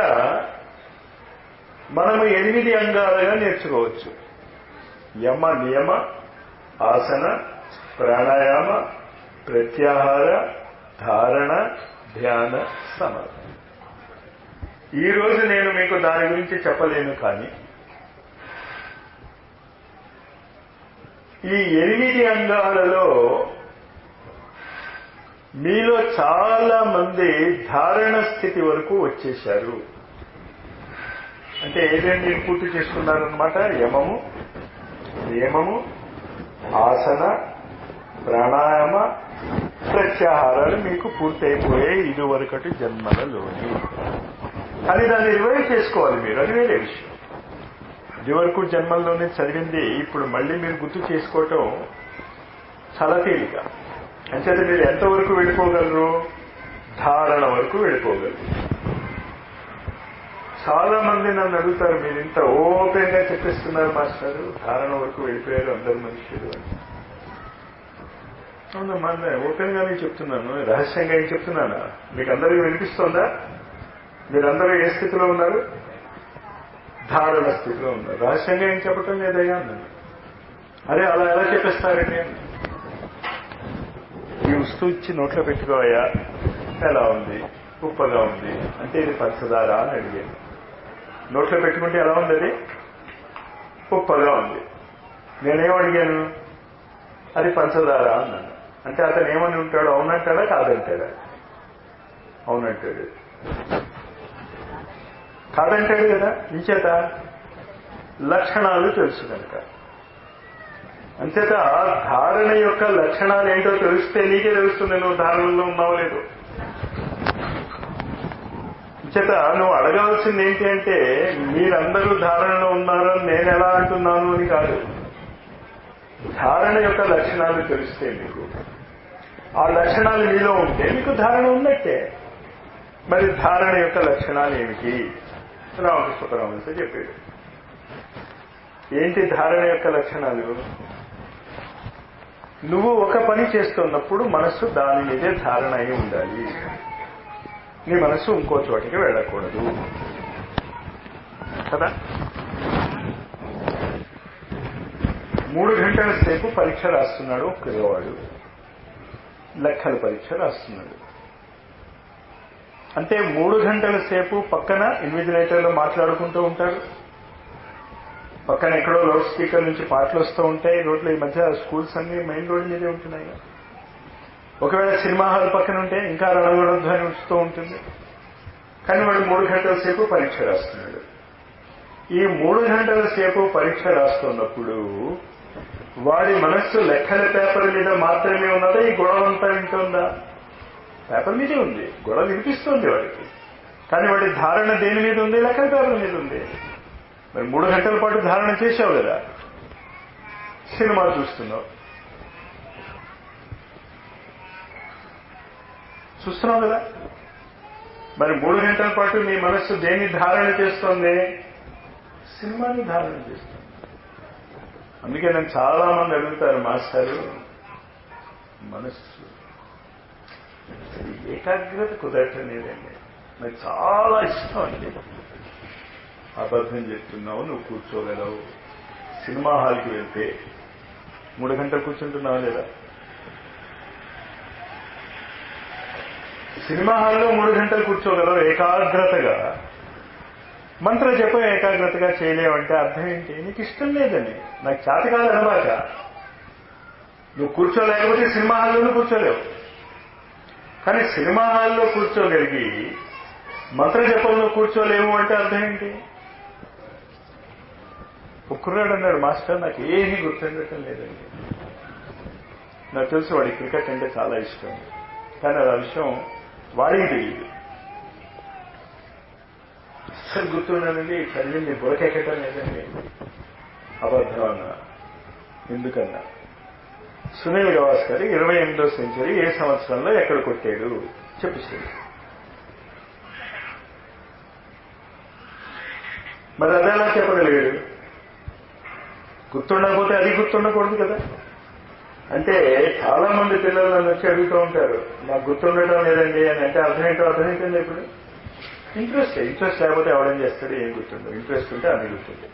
మనము ఎనిమిది అంగాలుగా నేర్చుకోవచ్చు యమ నియమ ఆసన ప్రాణాయామ ప్రత్యాహార ధారణ ధ్యాన సమాధి ఈ రోజు నేను మీకు దాని గురించి చెప్పలేను కానీ ఈ ఎనిమిది అంగాలలో మీలో చాలా మంది ధారణ స్థితి వరకు వచ్చేశారు అంటే ఏదైనా మీరు పూర్తి చేసుకున్నారనమాట యమము నియమము ఆసన ప్రాణాయామ ప్రత్యాహారాలు మీకు పూర్తయిపోయాయి ఇదివరకటి జన్మలలోని కానీ దాన్ని రివైవ్ చేసుకోవాలి మీరు అది వేరే విషయం ఇదివరకు జన్మల్లోనే చదివింది ఇప్పుడు మళ్ళీ మీరు గుర్తు చేసుకోవటం చాలా తేలిక అంచేత మీరు ఎంతవరకు వెళ్ళిపోగలరు ధారణ వరకు వెళ్ళిపోగలరు చాలా మంది నన్ను అడుగుతారు మీరు ఇంత ఓపెన్ గా చెప్పిస్తున్నారు మాస్టర్ ధారణ వరకు వెళ్ళిపోయారు అందరు మనుషులు అని అవునమ్మా ఓపెన్ గానే చెప్తున్నాను రహస్యంగా ఏం చెప్తున్నానా మీకు అందరికీ వినిపిస్తోందా మీరందరూ ఏ స్థితిలో ఉన్నారు ధారణ స్థితిలో ఉన్నారు రహస్యంగా ఏం చెప్పటం లేదయ్యా అన్నాను అరే అలా ఎలా చెప్పేస్తారండి ఈ వస్తువు ఇచ్చి నోట్లో పెట్టుకోవయ్యా ఎలా ఉంది ఉప్పగా ఉంది అంటే ఇది పంచదార అని అడిగాను నోట్లో పెట్టుకుంటే ఎలా ఉంది అది ఉప్పగా ఉంది నేనేం అడిగాను అది పంచదార అన్నాను అంటే అతను ఏమని ఉంటాడు అవునంటాడా కాదంటాడా అవునంటాడు కాదంటాడు కదా ఇంచేత లక్షణాలు తెలుసు కనుక అంచేత ధారణ యొక్క లక్షణాలు ఏంటో తెలిస్తే నీకే తెలుస్తుంది నువ్వు ధారణలో ఉన్నావు లేదు చేత నువ్వు అడగాల్సింది ఏంటి అంటే మీరందరూ ధారణలో ఉన్నారని నేను ఎలా అంటున్నాను అని కాదు ధారణ యొక్క లక్షణాలు తెలిస్తే మీకు ఆ లక్షణాలు మీలో ఉంటే మీకు ధారణ ఉన్నట్టే మరి ధారణ యొక్క లక్షణాలు ఏమిటి రామకృష్ణ పరమహంస చెప్పాడు ఏంటి ధారణ యొక్క లక్షణాలు నువ్వు ఒక పని చేస్తున్నప్పుడు మనస్సు దాని మీదే ధారణ అయి ఉండాలి నీ మనస్సు ఇంకో చోటికి వెళ్ళకూడదు కదా మూడు గంటల సేపు పరీక్ష రాస్తున్నాడు ఒక పిల్లవాడు లెక్కల పరీక్ష రాస్తున్నాడు అంటే మూడు గంటల సేపు పక్కన ఇన్విజిలేటర్లు మాట్లాడుకుంటూ ఉంటారు పక్కన ఎక్కడో లౌడ్ స్పీకర్ నుంచి పాటలు వస్తూ ఉంటాయి రోడ్లు ఈ మధ్య స్కూల్స్ అన్ని మెయిన్ రోడ్ మీదే ఉంటున్నాయి ఒకవేళ సినిమా హాల్ పక్కన ఉంటే ఇంకా రణగొడధ్వని వస్తూ ఉంటుంది కానీ వాడు మూడు గంటల సేపు పరీక్ష రాస్తున్నాడు ఈ మూడు గంటల సేపు పరీక్ష రాస్తున్నప్పుడు వాడి మనస్సు లెక్కల పేపర్ మీద మాత్రమే ఉన్నదా ఈ గొడవ అంతా వింటుందా పేపర్ మీదే ఉంది గొడవ వినిపిస్తుంది వాడికి కానీ వాడి ధారణ దేని మీద ఉంది లెక్కల పేపర్ మీద ఉంది మరి మూడు గంటల పాటు ధారణ చేసావు కదా సినిమా చూస్తున్నావు చూస్తున్నావు కదా మరి మూడు గంటల పాటు నీ మనస్సు దేన్ని ధారణ చేస్తోంది సినిమాని ధారణ చేస్తుంది అందుకే నన్ను చాలా మంది అడుగుతారు మాస్టారు మనస్సు ఏకాగ్రత కుదరటం లేదండి నాకు చాలా ఇష్టం అండి అబద్ధం చెప్తున్నావు నువ్వు కూర్చోగలవు సినిమా హాల్కి వెళ్తే మూడు గంటలు కూర్చుంటున్నావు లేదా సినిమా హాల్లో మూడు గంటలు కూర్చోగలవు ఏకాగ్రతగా మంత్ర జపం ఏకాగ్రతగా చేయలేవంటే అర్థం ఏంటి నీకు ఇష్టం లేదని నాకు చేత కాదు అనమాట నువ్వు కూర్చోలేకపోతే సినిమా హాల్లోనూ కూర్చోలేవు కానీ సినిమా హాల్లో కూర్చోగలిగి మంత్ర జపంలో కూర్చోలేము అంటే అర్థం ఏంటి ఒక్కరాడు అన్నాడు మాస్టర్ నాకు ఏమీ గుర్తుండటం లేదండి నాకు తెలుసు వాడికి క్రికెట్ అంటే చాలా ఇష్టం కానీ అది ఆ విషయం వాడికి తెలియదు అసలు గుర్తున్నానండి చదివింది బురకెక్కటం లేదండి అబద్ధం అన్న ఎందుకన్నా సునీల్ గవాస్కర్ ఇరవై ఎనిమిదో సెంచరీ ఏ సంవత్సరంలో ఎక్కడ కొట్టాడు చెప్పేసాడు మరి అదేలా చెప్పగలిగాడు గుర్తుండకపోతే అది గుర్తుండకూడదు కదా అంటే చాలా మంది పిల్లలు నన్ను వచ్చి అడుగుతూ ఉంటారు నాకు గుర్తుండటం లేదండి అని అంటే అర్థం ఏంటో అర్థం ఏంటండి ఇప్పుడు ఇంట్రెస్ట్ ఇంట్రెస్ట్ లేకపోతే ఎవడేం చేస్తాడు ఏం గుర్తుండదు ఇంట్రెస్ట్ ఉంటే అది గుర్తుంది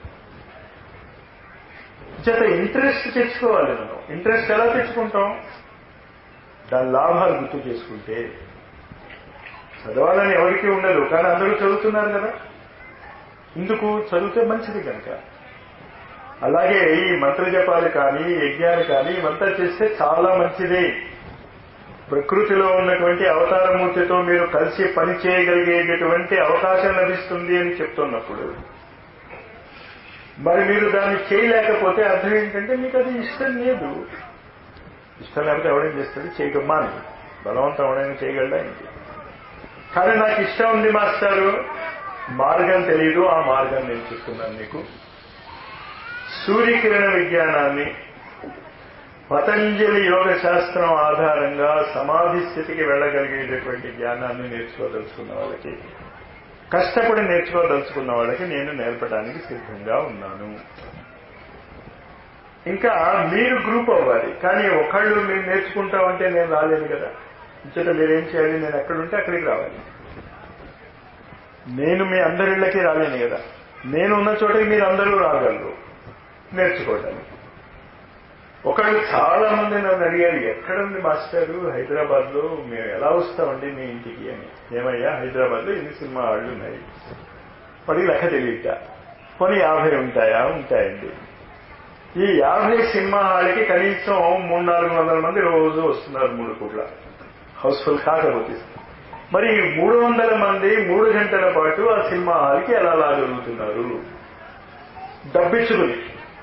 చేత ఇంట్రెస్ట్ తెచ్చుకోవాలి మనం ఇంట్రెస్ట్ ఎలా తెచ్చుకుంటాం దాని లాభాలు గుర్తు చేసుకుంటే చదవాలని ఎవరికి ఉండదు కానీ అందరూ చదువుతున్నారు కదా ఇందుకు చదివితే మంచిది కనుక అలాగే ఈ మంత్ర జపాలు కానీ యజ్ఞాలు కానీ ఇవంతా చేస్తే చాలా మంచిది ప్రకృతిలో ఉన్నటువంటి అవతారమూర్తితో మీరు కలిసి పని చేయగలిగేటటువంటి అవకాశం లభిస్తుంది అని చెప్తున్నప్పుడు మరి మీరు దాన్ని చేయలేకపోతే అర్థం ఏంటంటే మీకు అది ఇష్టం లేదు ఇష్టం లేకపోతే ఎవడేం చేస్తాడు చేయకమ్మా అని బలవంతం ఎవడైనా చేయగలడా ఏంటి కానీ నాకు ఇష్టం ఉంది మాస్టారు మార్గం తెలియదు ఆ మార్గం నేను చెప్తున్నాను మీకు సూర్యకిరణ విజ్ఞానాన్ని పతంజలి యోగ శాస్త్రం ఆధారంగా సమాధి స్థితికి వెళ్ళగలిగేటటువంటి జ్ఞానాన్ని నేర్చుకోదలుచుకున్న వాళ్ళకి కష్టపడి నేర్చుకోదలుచుకున్న వాళ్ళకి నేను నేర్పడానికి సిద్ధంగా ఉన్నాను ఇంకా మీరు గ్రూప్ అవ్వాలి కానీ ఒకళ్ళు మీరు నేర్చుకుంటామంటే నేను రాలేను కదా ఇంచేత మీరేం చేయాలి నేను ఎక్కడుంటే అక్కడికి రావాలి నేను మీ అందరిళ్ళకి రాలేను కదా నేను ఉన్న చోటకి మీరు అందరూ రాగలరు నేర్చుకోవడానికి ఒకళ్ళు చాలా మంది నన్ను అడిగారు ఎక్కడుంది మాస్టారు హైదరాబాద్ లో మేము ఎలా వస్తామండి మీ ఇంటికి అని ఏమయ్యా హైదరాబాద్ లో ఎన్ని సినిమా హాళ్ళు ఉన్నాయి పడి లెక్క తెలియట కొన్ని యాభై ఉంటాయా ఉంటాయండి ఈ యాభై సినిమా హాల్కి కనీసం మూడు నాలుగు వందల మంది రోజు వస్తున్నారు మూడు పూట్ల హౌస్ఫుల్ కాకపోతే మరి ఈ మూడు వందల మంది మూడు గంటల పాటు ఆ సినిమా హాల్కి ఎలా లాగలుగుతున్నారు డబ్బిచ్చుకుని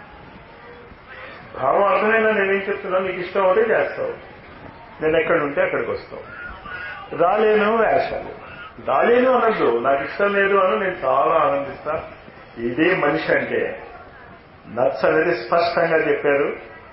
భావం అర్థమైనా నేనేం చెప్తున్నా నీకు ఇష్టం అవుతే చేస్తావు నేను ఎక్కడ ఉంటే అక్కడికి వస్తావు రాలేను వేషాలు రాలేను అనద్దు నాకు ఇష్టం లేదు అని నేను చాలా ఆనందిస్తా ఇదే మనిషి అంటే నచ్చ అనేది స్పష్టంగా చెప్పారు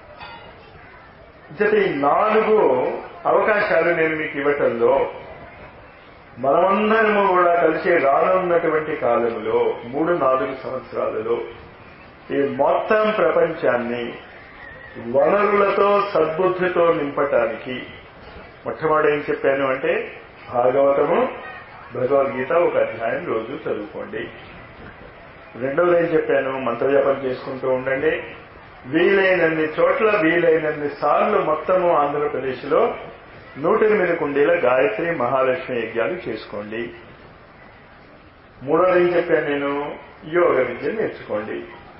జత ఈ నాలుగు అవకాశాలు నేను మీకు ఇవ్వటంలో మనమందరము కూడా కలిసి రానున్నటువంటి కాలంలో మూడు నాలుగు సంవత్సరాలలో ఈ మొత్తం ప్రపంచాన్ని వనరులతో సద్బుద్ధితో నింపటానికి మొట్టమొదటి ఏం చెప్పాను అంటే భాగవతము భగవద్గీత ఒక అధ్యాయం రోజు చదువుకోండి రెండవది ఏం చెప్పాను మంత్రజపం చేసుకుంటూ ఉండండి వీలైనన్ని చోట్ల వీలైనన్ని సార్లు మొత్తము ఆంధ్రప్రదేశ్లో నూట ఎనిమిది కుండీల గాయత్రి మహాలక్ష్మి యజ్ఞాలు చేసుకోండి మూడోది ఏం చెప్పాను నేను యోగ విద్య నేర్చుకోండి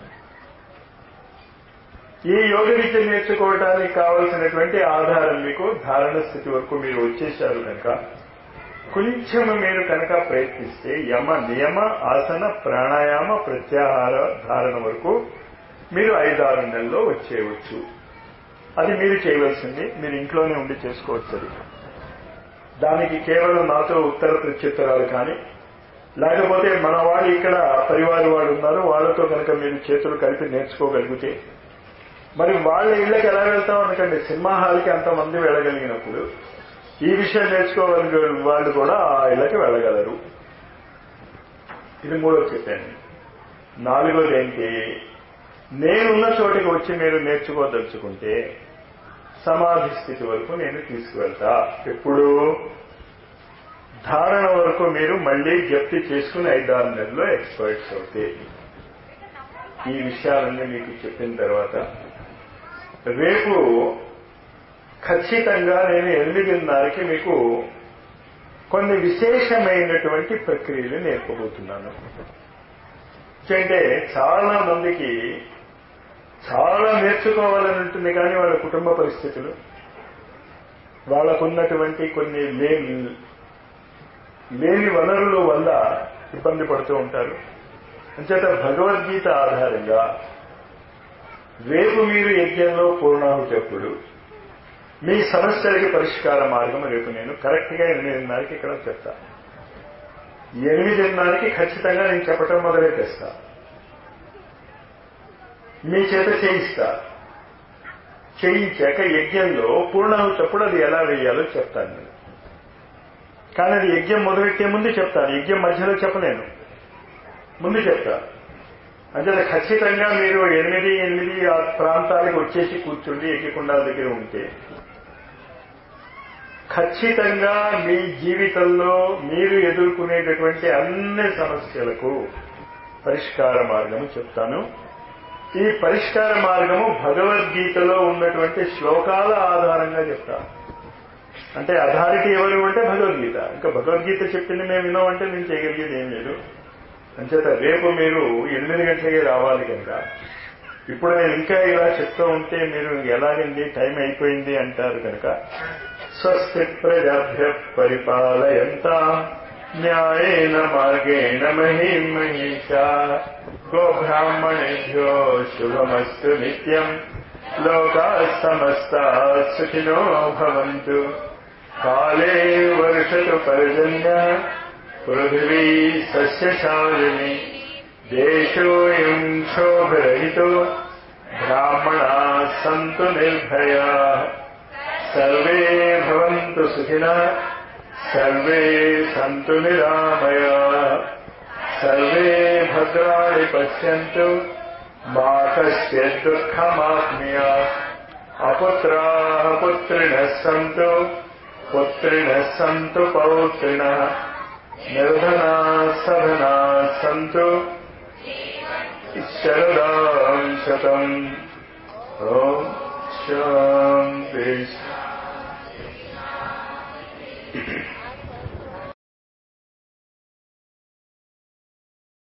ఈ యోగ విద్య నేర్చుకోవడానికి కావలసినటువంటి ఆధారం మీకు ధారణ స్థితి వరకు మీరు వచ్చేశారు కనుక కొంచెం మీరు కనుక ప్రయత్నిస్తే యమ నియమ ఆసన ప్రాణాయామ ప్రత్యాహార ధారణ వరకు మీరు ఐదారు నెలల్లో వచ్చేయవచ్చు అది మీరు చేయవలసింది మీరు ఇంట్లోనే ఉండి చేసుకోవచ్చు అది దానికి కేవలం నాతో ఉత్తర ప్రత్యుత్తరాలు కానీ లేకపోతే మన వాళ్ళు ఇక్కడ పరివారు వాళ్ళు ఉన్నారు వాళ్ళతో కనుక మీరు చేతులు కలిపి నేర్చుకోగలిగితే మరి వాళ్ళ ఇళ్ళకి ఎలా వెళ్తాం అనకండి సినిమా హాల్కి అంతమంది వెళ్ళగలిగినప్పుడు ఈ విషయం నేర్చుకోగలిగే వాళ్ళు కూడా ఆ ఇళ్ళకి వెళ్ళగలరు ఇది మూడో చెప్పాను నాలుగోది ఏంటి నేనున్న చోటికి వచ్చి మీరు నేర్చుకోదలుచుకుంటే సమాధి స్థితి వరకు నేను తీసుకువెళ్తా ఎప్పుడు ధారణ వరకు మీరు మళ్ళీ జప్తి చేసుకుని ఐదారు నెలల్లో ఎక్స్పర్ట్స్ అవుతే ఈ విషయాలన్నీ మీకు చెప్పిన తర్వాత రేపు ఖచ్చితంగా నేను ఎనిమిదిన్నరకి మీకు కొన్ని విశేషమైనటువంటి ప్రక్రియలు నేర్పబోతున్నాను అంటే చాలా మందికి చాలా నేర్చుకోవాలని ఉంటుంది కానీ వాళ్ళ కుటుంబ పరిస్థితులు వాళ్ళకున్నటువంటి కొన్ని లేని లేని వనరుల వల్ల ఇబ్బంది పడుతూ ఉంటారు అంచేత భగవద్గీత ఆధారంగా రేపు మీరు యజ్ఞంలో పూర్ణాహుతప్పుడు మీ సమస్యలకి పరిష్కార మార్గం రేపు నేను కరెక్ట్గా ఎనిమిదిన్నరకి ఇక్కడ చెప్తా ఎనిమిదిన్నరకి ఖచ్చితంగా నేను చెప్పటం మొదలెట్టేస్తా మీ చేత చేయిస్తా చేయించాక యజ్ఞంలో పూర్ణాహుతప్పుడు అది ఎలా వేయాలో చెప్తాను నేను కానీ అది యజ్ఞం మొదలెట్టే ముందు చెప్తాను యజ్ఞం మధ్యలో చెప్పలేను ముందు చెప్తా అంటే ఖచ్చితంగా మీరు ఎనిమిది ఎనిమిది ఆ ప్రాంతాలకు వచ్చేసి కూర్చుండి యజ్ఞకుండాల దగ్గర ఉంటే ఖచ్చితంగా మీ జీవితంలో మీరు ఎదుర్కొనేటటువంటి అన్ని సమస్యలకు పరిష్కార మార్గము చెప్తాను ఈ పరిష్కార మార్గము భగవద్గీతలో ఉన్నటువంటి శ్లోకాల ఆధారంగా చెప్తాను అంటే అథారిటీ ఎవరు అంటే భగవద్గీత ఇంకా భగవద్గీత చెప్పింది మేము విన్నామంటే నేను చేయగలిగేది ఏం లేదు అంచేత రేపు మీరు ఎనిమిది గంటలకి రావాలి కనుక ఇప్పుడు నేను ఇంకా ఇలా చెప్తూ ఉంటే మీరు ఎలాగండి టైం అయిపోయింది అంటారు కనుక స్వస్తి ప్రజాభ్య పరిపాలయంత న్యాయేన మార్గేణ మహిం మహిషా గోబ్రాహ్మణేభ్యో శుభమస్తు నిత్యం లోకా సమస్తా సుఖినో భవంతు కాలే వర్షతు పర్జన్య పృథివీ సస్యశాలిని దేశోయం క్షోభరహితో బ్రాహ్మణా సంతు నిర్భయా సర్వే భవంతు సుఖినः సర్వే సంతు నిరామయా సర్వే భద్రాణి పశ్యంతు మా కశ్చిత్ దుఃఖమాప్నుయాత్ అపుత్రాः పుత్రిణः సంతు పుత్రిణः సంతు పౌత్రిణः నిర్ధనా సధనా సంతు శరదాం శతం ఓం శాంతి